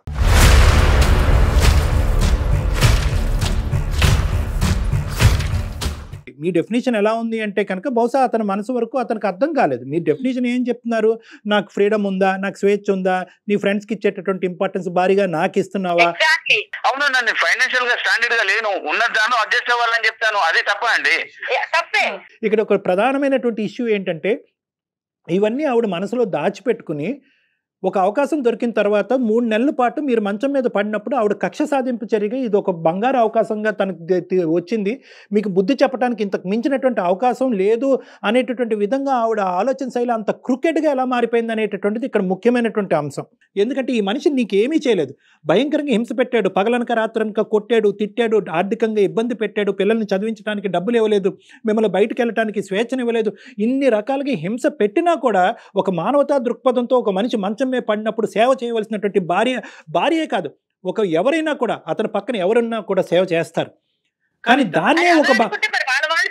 మీ డెఫినేషన్ ఎలా ఉంది అంటే కనుక బహుశా అతని మనసు వరకు అతనికి అర్థం కాలేదు మీ డెఫినేషన్ ఏం చెప్తున్నారు నాకు ఫ్రీడమ్ ఉందా నాకు స్వేచ్ఛ ఉందా నీ ఫ్రెండ్స్కి ఇచ్చేటటువంటి ఇంపార్టెన్స్ భారీగా నాకు ఇస్తున్నావా ఎగ్జాక్ట్లీ అవును నన్ను ఫైనాన్షియల్ గా స్టాండర్డ్ గా లేను ఉన్నదాను అడ్జస్ట్ అవ్వాలని చెప్తాను అదే తప్ప అండి తప్పే ఇక్కడ ఒక ప్రధానమైనటువంటి ఇష్యూ ఏంటంటే ఇవన్నీ ఆవిడ మనసులో దాచిపెట్టుకుని ఒక అవకాశం దొరికిన తర్వాత మూడు నెలల పాటు మీరు మంచం మీద పడినప్పుడు ఆవిడ కక్ష సాధింపు చర్యగా ఇది ఒక బంగారు అవకాశంగా తనకు ది- ది- వచ్చింది మీకు బుద్ధి చెప్పడానికి ఇంతకు మించినటువంటి అవకాశం లేదు అనేటటువంటి విధంగా ఆవిడ ఆలోచన శైలి అంత క్రికెట్గా ఎలా మారిపోయింది అనేటటువంటిది ఇక్కడ ముఖ్యమైనటువంటి అంశం ఎందుకంటే ఈ మనిషి నీకేమీ చేయలేదు భయంకరంగా హింస పెట్టాడు పగలనక రాత్రనక కొట్టాడు తిట్టాడు ఆర్థికంగా ఇబ్బంది పెట్టాడు పిల్లల్ని చదివించడానికి డబ్బులు ఇవ్వలేదు మిమ్మల్ని బయటకు వెళ్ళడానికి స్వేచ్ఛనివ్వలేదు ఇన్ని రకాలుగా హింస పెట్టినా కూడా ఒక మానవతా దృక్పథంతో ఒక మనిషి మంచం మీద పడినప్పుడు సేవ చేయవలసినటువంటి భార్య భార్యే కాదు ఒక ఎవరైనా కూడా అతని పక్కన ఎవరున్నా కూడా సేవ చేస్తారు కానీ దాన్నే అది ఒక బ- అనుకుంటే మరి వాళ్ళ వాళ్ళు పిలుచుకోవచ్చు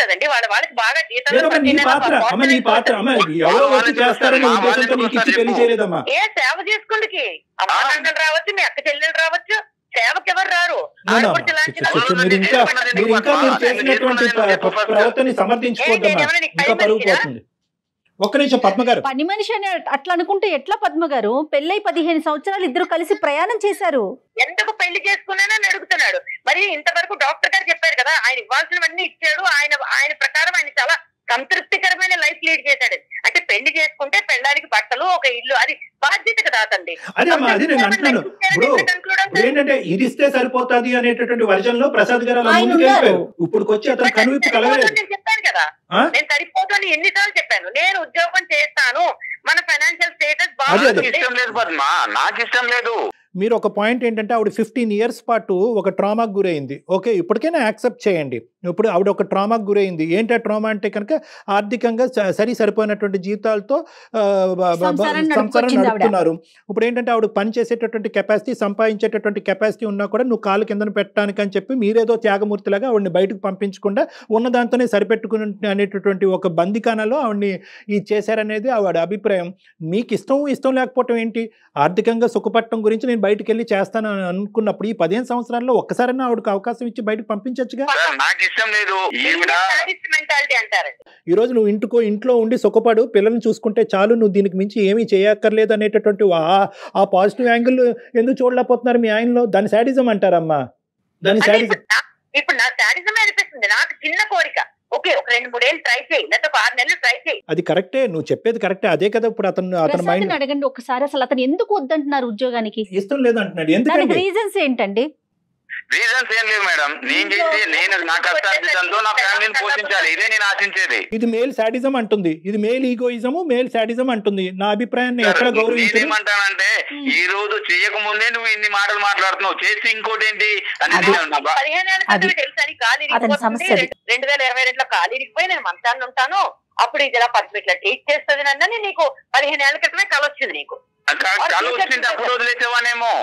కదండి వాళ్ళ వాళ్ళకి బాగా జీతాలు లేదమ్మా నీ ప్రతి నెల పాత్ర అమ్మ నీ పాత్ర అమ్మ ఎవరో వచ్చి చేస్తారనే ఉద్దేశంతో నీకు ఇచ్చి పెళ్లి చేయలేదమ్మా ఏ సేవ చేసుకుందుకి అమ్మ నాన్నలు రావచ్చు మీ అక్క చెల్లెలు రావచ్చు సేవకి ఎవరు రారు No, no, ఆడపడుచు లాంటి చి- చి- చి- మీరు ఇంకా మీరు ఇంకా మీరు చేసినటువంటి ప్ర- ప్ర- ప్రవర్తనని సమర్థించుకోవద్దమ్మా ఏమైనా నీకు ఇంకా పని పరుగు మనిషినా? పోతుంది ఒక్క నిమిషం పద్మ గారు పని మనిషి అని అట్లా అనుకుంటే ఎట్లా పద్మ గారు పెళ్ళై పదిహేను సంవత్సరాలు ఇద్దరు కలిసి ప్రయాణం చేశారు ఎందుకు పెళ్లి చేసుకున్నానని అడుగుతున్నాడు మరి ఇంతవరకు డాక్టర్ గారు చెప్పారు కదా ఆయన ఇవ్వాల్సినవన్నీ ఇచ్చాడు ఆయన ఆయన ప్రకారం ఆయన చాలా సంతృప్తికరమైన లైఫ్ లీడ్ చేశాడు అంటే పెళ్లి చేసుకుంటే పెళ్ళానికి బట్టలు ఒక ఇల్లు అది బాధ్యత కదా అతండి అదే అమ్మా అది నేను అంటున్నాను ఇప్పుడు ఇప్పుడు ఏంటంటే ఇది ఇస్తే సరిపోతాది అనేటటువంటి వర్జన్ లో ప్రసాద్ గారు అలా ఆయన ముందుకు వెళ్ళిపోయారు ఉన్నారు. ఇప్పుడు వచ్చి అతను కనువిప్పు కలగలేదు నేను చెప్పాను కదా ఆ? నేను సరిపోతాను ఎన్నిసార్లు చెప్పాను నేను ఉద్యోగం చేస్తాను మన ఫైనాన్షియల్ స్టేటస్ అదే, అదే. నాకు ఇష్టం లేదు పద్మ నాకు ఇష్టం లేదు మీరు ఒక పాయింట్ ఏంటంటే ఆవిడ ఫిఫ్టీన్ ఇయర్స్ పాటు ఒక ట్రామాకు గురైంది ఓకే ఇప్పటికైనా యాక్సెప్ట్ చేయండి ఇప్పుడు ఆవిడ ఒక ట్రామాకు గురైంది ఏంటి ఆ ట్రామా అంటే కనుక ఆర్థికంగా స- సరి సరిపోయినటువంటి జీతాలతో ఆ, బ- బ- బ- సంసారం సంసారం నడుపుకొచ్చింది ఆవిడ. నడుపుతున్నారు ఇప్పుడు ఏంటంటే ఆవిడ పని చేసేటటువంటి కెపాసిటీ సంపాదించేటటువంటి కెపాసిటీ ఉన్నా కూడా నువ్వు కాలు కిందన పెట్టడానికి అని చెప్పి మీరేదో త్యాగమూర్తిలాగా ఆవిడని బయటకు పంపించకుండా ఉన్న దాంతోనే సరిపెట్టుకుని అనేటటువంటి ఒక బందికానలో ఆవిడని ఈ చేశారనేది ఆవిడ అభిప్రాయం మీకు ఇష్టం ఇష్టం లేకపోవటం ఏంటి ఆర్థికంగా సుఖపట్టడం గురించి నేను బయటకు వెళ్ళి చేస్తాను అని అనుకున్నప్పుడు ఈ పదిహేను సంవత్సరాల్లో ఒక్కసారైనా ఆవిడకి అవకాశం ఇచ్చి బయటకు పంపించచ్చుగా సార్ నాకు ఇష్టం లేదు ఈవిడ మెంటాలిటీ అంటారండి ఈ రోజు నువ్వు ఇంటికో ఇంట్లో ఉండి సుఖపడు పిల్లల్ని చూసుకుంటే చాలు నువ్వు దీనికి మించి ఏమీ చేయక్కర్లేదు అనేటటువంటి ఆ- ఆ పాజిటివ్ యాంగిల్ ఎందుకు చూడలేకపోతున్నారు మీ ఆయనలో దాని శాడిజం అంటారమ్మా దాని అంటే శాడిజం ఇప్పుడు నా- ఇప్పుడు నా శాడిజం అనిపిస్తుంది నాకు చిన్న కోరిక ఓకే ఒక రెండు మూడేళ్ళు ట్రై చేయి లేకపోతే ఒక ఆరు నెలలు ట్రై చేయి అది కరెక్టే నువ్వు చెప్పేది కరెక్టే అదే కదా ఇప్పుడు అతను అతని మైండ్ ప్రసాద్ని అడగండి ఒకసారి అసలు అతను ఎందుకు వద్దంటున్నారు ఉద్యోగానికి ఇష్టం లేదంటున్నాడు దానికి ఎందుకంటే రీజన్స్ ఏంటండి రీజన్స్ ఏం లేవు మేడం నేను చేసి నేను నా కష్టార్జితంతో నా ఫ్యామిలీని పోషించాలి ఇదే నేను ఆశించేది ఇది మేల్ శాడిజం అంటుంది ఇది మేల్ ఈగోయిజము మేల్ శాడిజం అంటుంది నా అభిప్రాయాన్ని ఎక్కడ గౌరవించదు నేనేమంటానంటే ఈ రోజు చేయక ముందే నువ్వు ఇన్ని మాటలు మాట్లాడుతున్నావు చేసి ఇంకోటి ఏంటి అని అది- నేను నా బా- పదిహేను ఏళ్ళ అది- క్రితమే తెలుసు అని కాలు అతని ఇరిగిపోతుంది. సమస్య అది. రెండు- రెండు వేల ఇరవై రెండులో కాలు ఇరిగిపోయి నేను మంచాన్ని ఉంటాను అప్పుడు ఇది ఇలా పద్మ ఇట్లా ట్రీట్ చేస్తుంది నన్ను నీకు పదిహేను ఏళ్ల క్రితమే కల వచ్చింది నీకు క- కళ్ళు వచ్చింటే అప్పుడు వదిలేసేవానేమో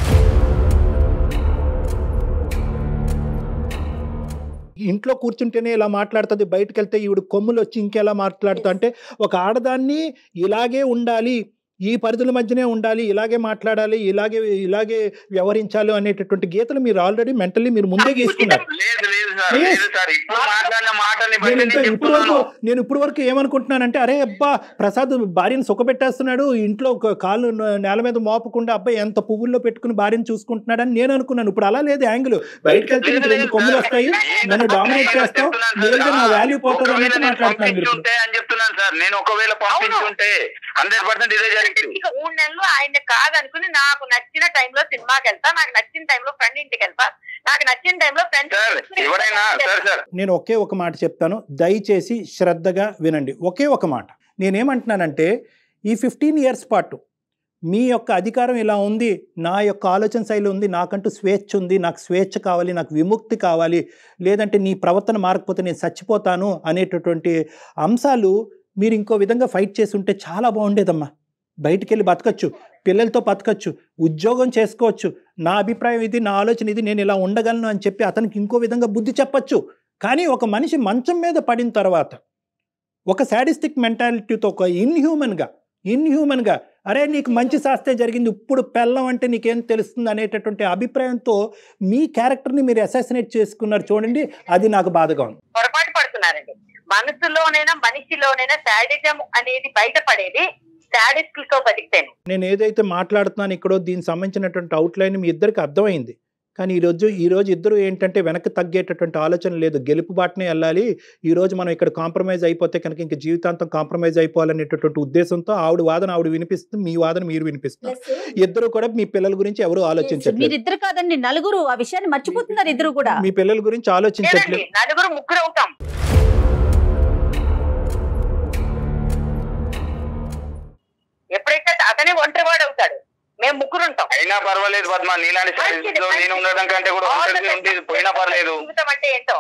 ఇంట్లో కూర్చుంటేనే ఇలా మాట్లాడుతుంది బయటకు వెళ్తే ఈవిడ కొమ్ములు వచ్చి ఇంకెలా మాట్లాడుతా అంటే ఒక ఆడదాన్ని ఇలాగే ఉండాలి ఈ పరిధుల మధ్యనే ఉండాలి ఇలాగే మాట్లాడాలి ఇలాగే ఇలాగే వ్యవహరించాలి అనేటటువంటి గీతలు మీరు ఆల్రెడీ మెంటల్లీ మీరు ముందే గీసుకున్నారు లేదు లేదు సార్ Yes. లేదు సార్ ఇప్పుడు మాట్లాడిన మాటల్ని బట్టి నేను నేను ఇంకా ఇప్పుడు వరకు చెప్తున్నాను నేను ఇప్పుడు వరకు ఏమనుకుంటున్నానంటే అరే అబ్బా ప్రసాద్ భార్యను సుఖపెట్టేస్తున్నాడు ఇంట్లో ఒక కాళ్ళు న- నేల మీద మోపకుండా అబ్బాయి ఎంత పువ్వుల్లో పెట్టుకుని భార్యను చూసుకుంటున్నాడని నేను అనుకున్నాను ఇప్పుడు అలా లేదు యాంగిల్ బయటకు వెళ్తే నీకు రెండు కొమ్ములు వస్తాయి నన్ను డామినేట్ చేస్తావు లేదా నా వాల్యూ పోతుంది ఒకవేళ అన్నట్టు నేను మాట్లాడుతున్నాను మీరు ఇప్పుడు. పంపించుంటే అని చెప్తున్నాను సార్ నేను ఒకవేళ పంపించుంటే హండ్రెడ్ పర్సెంట్ ఇదే జరిగింది ఇక మూడు నెలలు ఆయన కాదనుకుని నాకు నచ్చిన టైంలో సినిమాకి వెళ్తా నాకు నచ్చిన టైంలో ఫ్రెండ్ ఇంటికి వెళ్తా నాకు నచ్చిన టైంలో ఫ్రెండ్స్ సార్ ఎవరైనా సార్ సార్ నేను ఒకే ఒక మాట చెప్తాను దయచేసి శ్రద్ధగా వినండి ఒకే ఒక మాట నేనేమంటున్నానంటే ఈ ఫిఫ్టీన్ ఇయర్స్ పాటు మీ యొక్క అధికారం ఇలా ఉంది నా యొక్క ఆలోచన శైలి ఉంది నాకంటూ స్వేచ్ఛ ఉంది నాకు స్వేచ్ఛ కావాలి నాకు విముక్తి కావాలి లేదంటే నీ ప్రవర్తన మారకపోతే నేను చచ్చిపోతాను అనేటటువంటి అంశాలు మీరు ఇంకో విధంగా ఫైట్ చేసి ఉంటే చాలా బాగుండేదమ్మా బయటికి వెళ్ళి బతకచ్చు పిల్లలతో బతకచ్చు ఉద్యోగం చేసుకోవచ్చు నా అభిప్రాయం ఇది నా ఆలోచన ఇది నేను ఇలా ఉండగలను అని చెప్పి అతనికి ఇంకో విధంగా బుద్ధి చెప్పచ్చు కానీ ఒక మనిషి మంచం మీద పడిన తర్వాత ఒక శాడిస్టిక్ మెంటాలిటీతో ఒక ఇన్హ్యూమన్గా ఇన్హ్యూమన్గా అరే నీకు మంచి శాస్తే జరిగింది ఇప్పుడు పెళ్ళం అంటే నీకేం తెలుస్తుంది అనేటటువంటి అభిప్రాయంతో మీ క్యారెక్టర్ని మీరు అసాసినేట్ చేసుకున్నారు చూడండి అది నాకు బాధగా ఉంది పొరపాటు పడుతున్నారండి మనసులోనైనా మనిషిలోనైనా శాడిజం అనేది బయటపడేది శాడిస్టులతో బతికితేనే నేను ఏదైతే మాట్లాడుతున్నాను ఇక్కడో దీనికి సంబంధించినటువంటి అవుట్లైన్ మీ ఇద్దరికి అర్థమైంది కానీ ఈరోజు ఈరోజు ఇద్దరు ఏంటంటే వెనక్కి తగ్గేటటువంటి ఆలోచన లేదు గెలుపు బాటనే వెళ్ళాలి ఈరోజు మనం ఇక్కడ కాంప్రమైజ్ అయిపోతే కనుక ఇంక జీవితాంతం కాంప్రమైజ్ అయిపోవాలనేటటువంటి ఉద్దేశంతో ఆవిడ వాదన ఆవిడ వినిపిస్తుంది మీ వాదన మీరు వినిపిస్తున్నారు ఇద్దరు కూడా మీ పిల్లల గురించి ఎవరు ఆలోచించట్లేదు మీరిద్దరు కాదండి నలుగురు ఆ విషయాన్ని మర్చిపోతున్నారు ఇద్దరు కూడా మీ పిల్లల గురించి లేదండి ఆలోచించట్లేదు నలుగురు ముగ్గురు అవుతాం ఎప్పుడైతే అతనే ఒంటరివాడు అవుతాడు మేము ముగ్గురు ఉంటాం అయినా పర్వాలేదు పద్మ నీలాంటి సర్వీస్ లో నేను ఉండడం కంటే కూడా ఒంటరిగా ఉండి పోయినా పర్లేదు జీవితం అంటే ఏంటో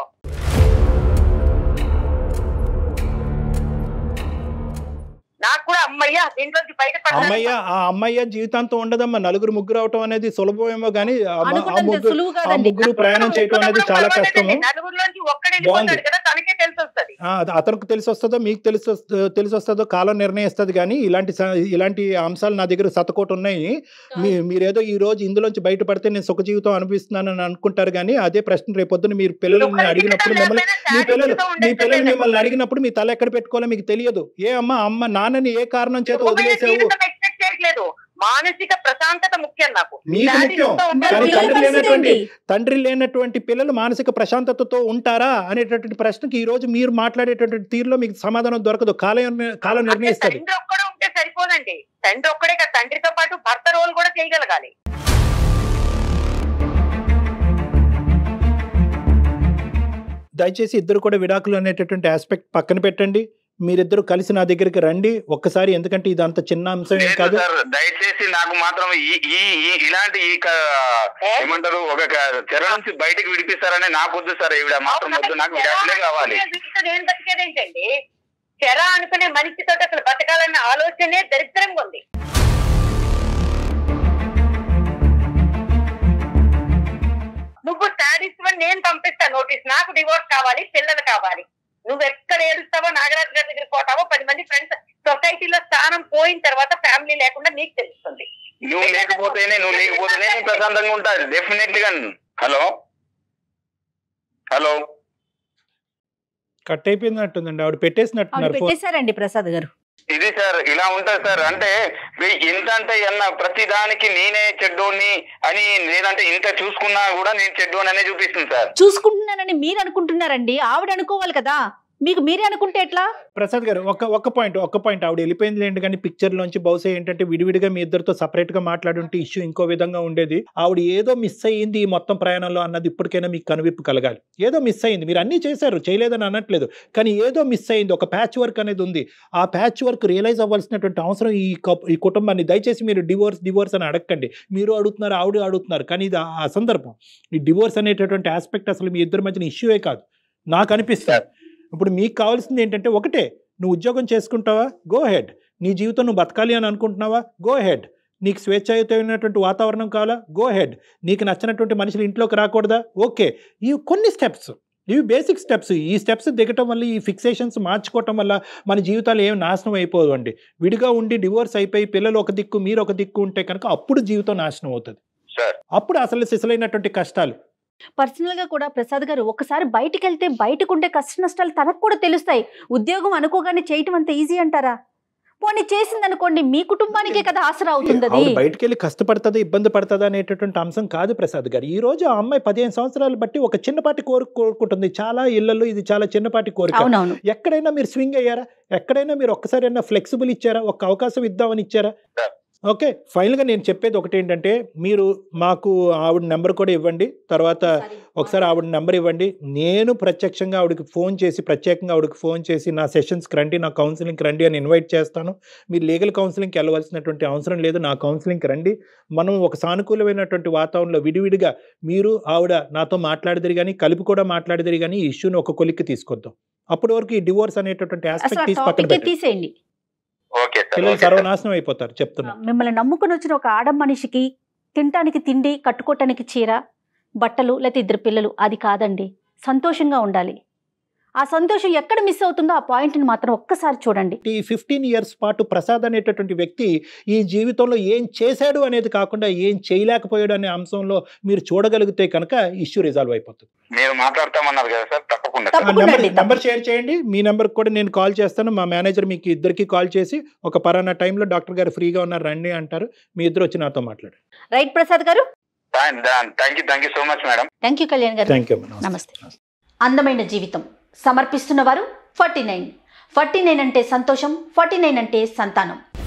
నాకు కూడా అమ్మయ్య దీంట్లోంచి బయటపడాలి అమ్మయ్య ఆ అమ్మయ్య జీవితాంతం ఉండదమ్మా నలుగురు ముగ్గురు అవటం అనేది సులభమేమో కానీ ఆ మ- ఆ అనుకున్నంత ముగ్గురు సులువు ఆ కాదండి ముగ్గురు ప్రయాణం చేయటం అనేది చాలా కష్టము నలుగురులోంచి ఒక్కడే వెళ్ళిపోతాడు బాగుంది. కదా తనకే తెలిసి వస్తుంది ఆ, అది అతనికి తెలిసి వస్తుందో మీకు తెలిసి వస్తుందో తెలిసి వస్తుందో కాలం నిర్ణయిస్తుంది కానీ ఇలాంటి స- ఇలాంటి అంశాలు నా దగ్గర సతకోటి ఉన్నాయి మీ మీరేదో ఈ రోజు ఇందులోంచి బయటపడితే నేను సుఖ జీవితం అనిపిస్తున్నానని అనుకుంటారు కానీ అదే ప్రశ్న రేపొద్దున మీరు పిల్లల్ని అడిగినప్పుడు మిమ్మల్ని మీ పిల్లలు మీ పిల్లలు మిమ్మల్ని అడిగినప్పుడు మీ తల ఎక్కడ పెట్టుకోవాలో మీకు తెలియదు ఏ అమ్మ అమ్మ నాన్నని ఏ కారణం చేత వదిలేసావు ఎక్స్పెక్ట్ చేయట్లేదు మానసిక ప్రశాంతత ముఖ్యం నాకు మీకు శారీరక ముఖ్యం. ఉండాలి. కానీ పిల్లల తండ్రి పరిస్థితి లేనటువంటి ఏంటి? తండ్రి లేనటువంటి పిల్లలు మానసిక ప్రశాంతతతో ఉంటారా అనేటటువంటి ప్రశ్నకి ఈ రోజు మీరు మాట్లాడేటటువంటి తీరులో మీకు సమాధానం దొరకదు కాలం కాలం అంటే నిర్ణయిస్తుంది తండ్రి ఒక్కడే ఉంటే సరిపోదండి తండ్రి ఒక్కడే కాదు తండ్రితో పాటు భర్త రోల్ కూడా చేయగలగాలి దయచేసి ఇద్దరు కూడా విడాకులు అనేటటువంటి ఆస్పెక్ట్ పక్కన పెట్టండి మీరిద్దరు కలిసి నా దగ్గరికి రండి ఒక్కసారి ఎందుకంటే ఇది అంత చిన్న అంశం ఏం లేదు కాదు సార్ దయచేసి నాకు మాత్రం ఈ ఈ ఈ- ఇలాంటి ఈ క- ఏమంటారు ఒక క- తెర నుంచి బయటకు విడిపిస్తారని నాకు వద్దు సార్ ఈవిడ మాత్రం వద్దు నాకు విడాకులే కావాలి వీటితో నేను బతికేదేంటండి చెర అనుకునే మనిషితో అసలు బతకాలన్న ఆలోచనే దరిద్రంగా ఉంది నువ్వు శాడీస్ నేను పంపిస్తా నోటీస్ నాకు డివోర్స్ కావాలి పిల్లలు కావాలి నువ్వు ఎక్కడ ఏడుస్తావో నాగరాజు గారి దగ్గర పోతావో పది మంది ఫ్రెండ్స్ సొసైటీలో స్థానం పోయిన తర్వాత ఫ్యామిలీ లేకుండా నీకు తెలుస్తుంది నువ్వు లేకపోతేనే నువ్వు లేకపోతేనే నేను ప్రశాంతంగా ఉంటాను డెఫినెట్లీ గా హలో హలో కట్ అయిపోయినట్టుందండి ఆవిడ ఆవిడ పెట్టేసినట్టున్నారు ఫోన్ పెట్టేశారండి ప్రసాద్ గారు ఇది సార్ ఇలా ఉంటుంది సార్ అంటే వీ- ఇంత అంటే అన్న ప్రతి దానికి నేనే చెడ్డోని అని లేదంటే ఇంత చూసుకున్నా కూడా నేను చెడ్డోని అనే చూపిస్తుంది సార్ చూసుకుంటున్నానని మీరు అనుకుంటున్నారండి ఆవిడ అనుకోవాలి కదా మీకు మీరే అనుకుంటే ఎట్లా ప్రసాద్ గారు ఒక ఒక పాయింట్ ఒక పాయింట్ ఆవిడ వెళ్ళిపోయింది లేండి కానీ పిక్చర్ లోంచి బహుశా ఏంటంటే విడివిడిగా మీ ఇద్దరితో సపరేట్ గా మాట్లాడుంటే ఇష్యూ ఇంకో విధంగా ఉండేది ఆవిడ ఏదో మిస్ అయ్యింది ఈ మొత్తం ప్రయాణంలో అన్నది ఇప్పటికైనా మీకు కనువిప్పు కలగాలి ఏదో మిస్ అయింది మీరు అన్నీ చేశారు చేయలేదని అనట్లేదు కానీ ఏదో మిస్ అయింది ఒక ప్యాచ్ వర్క్ అనేది ఉంది ఆ ప్యాచ్ వర్క్ రియలైజ్ అవ్వాల్సినటువంటి అవసరం ఈ కప్- ఈ కుటుంబాన్ని దయచేసి మీరు డివోర్స్ డివోర్స్ అని అడగండి మీరు అడుగుతున్నారు ఆవిడ అడుగుతున్నారు కానీ ఇది ఆ సందర్భం ఈ డివోర్స్ అనేటటువంటి ఆస్పెక్ట్ అసలు మీ ఇద్దరి మధ్యన ఇష్యూయే కాదు నాకు అనిపిస్తుంది ఇప్పుడు మీకు కావాల్సింది ఏంటంటే ఒకటే నువ్వు ఉద్యోగం చేసుకుంటావా గో హెడ్ నీ జీవితం నువ్వు బతకాలి అని అనుకుంటున్నావా గో హెడ్ నీకు స్వేచ్ఛాయుతమైనటువంటి వాతావరణం కావాలా గో హెడ్ నీకు నచ్చినటువంటి మనుషులు ఇంట్లోకి రాకూడదా ఓకే ఇవి కొన్ని స్టెప్స్ ఇవి బేసిక్ స్టెప్స్ ఈ స్టెప్స్ దిగటం వల్ల ఈ ఫిక్సేషన్స్ మార్చుకోవటం వల్ల మన జీవితాలు ఏం నాశనం అయిపోవండి విడిగా ఉండి డివోర్స్ అయిపోయి పిల్లలు ఒక దిక్కు మీరు ఒక దిక్కు ఉంటే కనుక అప్పుడు జీవితం నాశనం అవుతుంది సార్ అప్పుడు అసలు సిసలైనటువంటి కష్టాలు పర్సనల్ గా కూడా ప్రసాద్ గారు ఒకసారి బయటికి వెళ్తే బయటకు ఉండే కష్ట నష్టాలు తనకు కూడా తెలుస్తాయి ఉద్యోగం అనుకోగానే చేయటం అంత ఈజీ అంటారా పోనీ చేసింది అనుకోండి మీ కుటుంబానికే కదా ఆసరా అవుతుంది అది ఆవిడ బయటికి వెళ్ళి కష్టపడుతుందా ఇబ్బంది పడుతుందా అనేటటువంటి అంశం కాదు ప్రసాద్ గారు ఈ రోజు ఆ అమ్మాయి పదిహేను సంవత్సరాలు బట్టి ఒక చిన్నపాటి కోరిక కోరుకుంటుంది చాలా ఇళ్లలో ఇది చాలా చిన్నపాటి కోరిక అవునవును ఎక్కడైనా మీరు స్వింగ్ అయ్యారా ఎక్కడైనా మీరు ఒక్కసారైనా ఫ్లెక్సిబుల్ ఇచ్చారా ఒక అవకాశం ఇద్దామని ఇచ్చారా సార్. ఓకే ఫైనల్గా నేను చెప్పేది ఒకటి ఏంటంటే మీరు మాకు ఆవిడ నెంబర్ కూడా ఇవ్వండి తర్వాత ఒకసారి ఆవిడ నెంబర్ ఇవ్వండి నేను ప్రత్యక్షంగా ఆవిడకి ఫోన్ చేసి ప్రత్యేకంగా ఆవిడకి ఫోన్ చేసి నా సెషన్స్కి రండి నా కౌన్సిలింగ్కి రండి అని ఇన్వైట్ చేస్తాను మీరు లీగల్ కౌన్సిలింగ్కి వెళ్ళవలసినటువంటి అవసరం లేదు నా కౌన్సిలింగ్కి రండి మనం ఒక సానుకూలమైనటువంటి వాతావరణంలో విడివిడిగా మీరు ఆవిడ నాతో మాట్లాడిదిరి కానీ కలిపి కూడా మాట్లాడిదిరి కానీ ఈ ఇష్యూని ఒక కొలిక్కి తీసుకొద్దాం అప్పటి వరకు ఈ డివోర్స్ అనేటటువంటి అసలు ఆస్పెక్ట్ తీసి పక్కన టాపిక్ పెట్టండి తీసేయండి ఓకే సార్ పిల్లలు ఓకే సార్. సర్వనాశనం అయిపోతారు చెప్తున్నా మిమ్మల్ని నమ్ముకుని వచ్చిన ఒక ఆడ మనిషికి తినటానికి తిండి కట్టుకోవటానికి చీర బట్టలు లేకపోతే ఇద్దరు పిల్లలు అది కాదండి సంతోషంగా ఉండాలి ఆ సంతోషం ఎక్కడ మిస్ అవుతుందో ఆ పాయింట్ని మాత్రం ఒక్కసారి చూడండి ఈ ఫిఫ్టీన్ ఇయర్స్ పాటు ప్రసాద్ అనేటటువంటి వ్యక్తి ఈ జీవితంలో ఏం చేశాడు అనేది కాకుండా ఏం చేయలేకపోయాడు అనే అంశంలో మీరు చూడగలిగితే కనుక ఇష్యూ రిజాల్వ్ అయిపోతుంది మీరు మాట్లాడతామన్నారు కదా సార్ తప్పకుండా సార్. ఆ తప్పకుండా నెంబర్ అండి, నెంబర్ షేర్ చేయండి మీ నెంబర్ కూడా నేను కాల్ చేస్తాను మా మేనేజర్ మీకు ఇద్దరికి కాల్ చేసి ఒక పరానా టైంలో డాక్టర్ గారు ఫ్రీగా ఉన్నారు రండి అంటారు మీ ఇద్దరు వచ్చి నాతో మాట్లాడండి రైట్ ప్రసాద్ గారు thank you thank you so much madam thank you Kalyan గారు థ్యాంక్ యూ నమస్తే అందమైన జీవితం సమర్పిస్తున్నవారు ఫార్టీ నైన్ ఫార్టీ నైన్ అంటే సంతోషం ఫార్టీ నైన్ అంటే సంతానం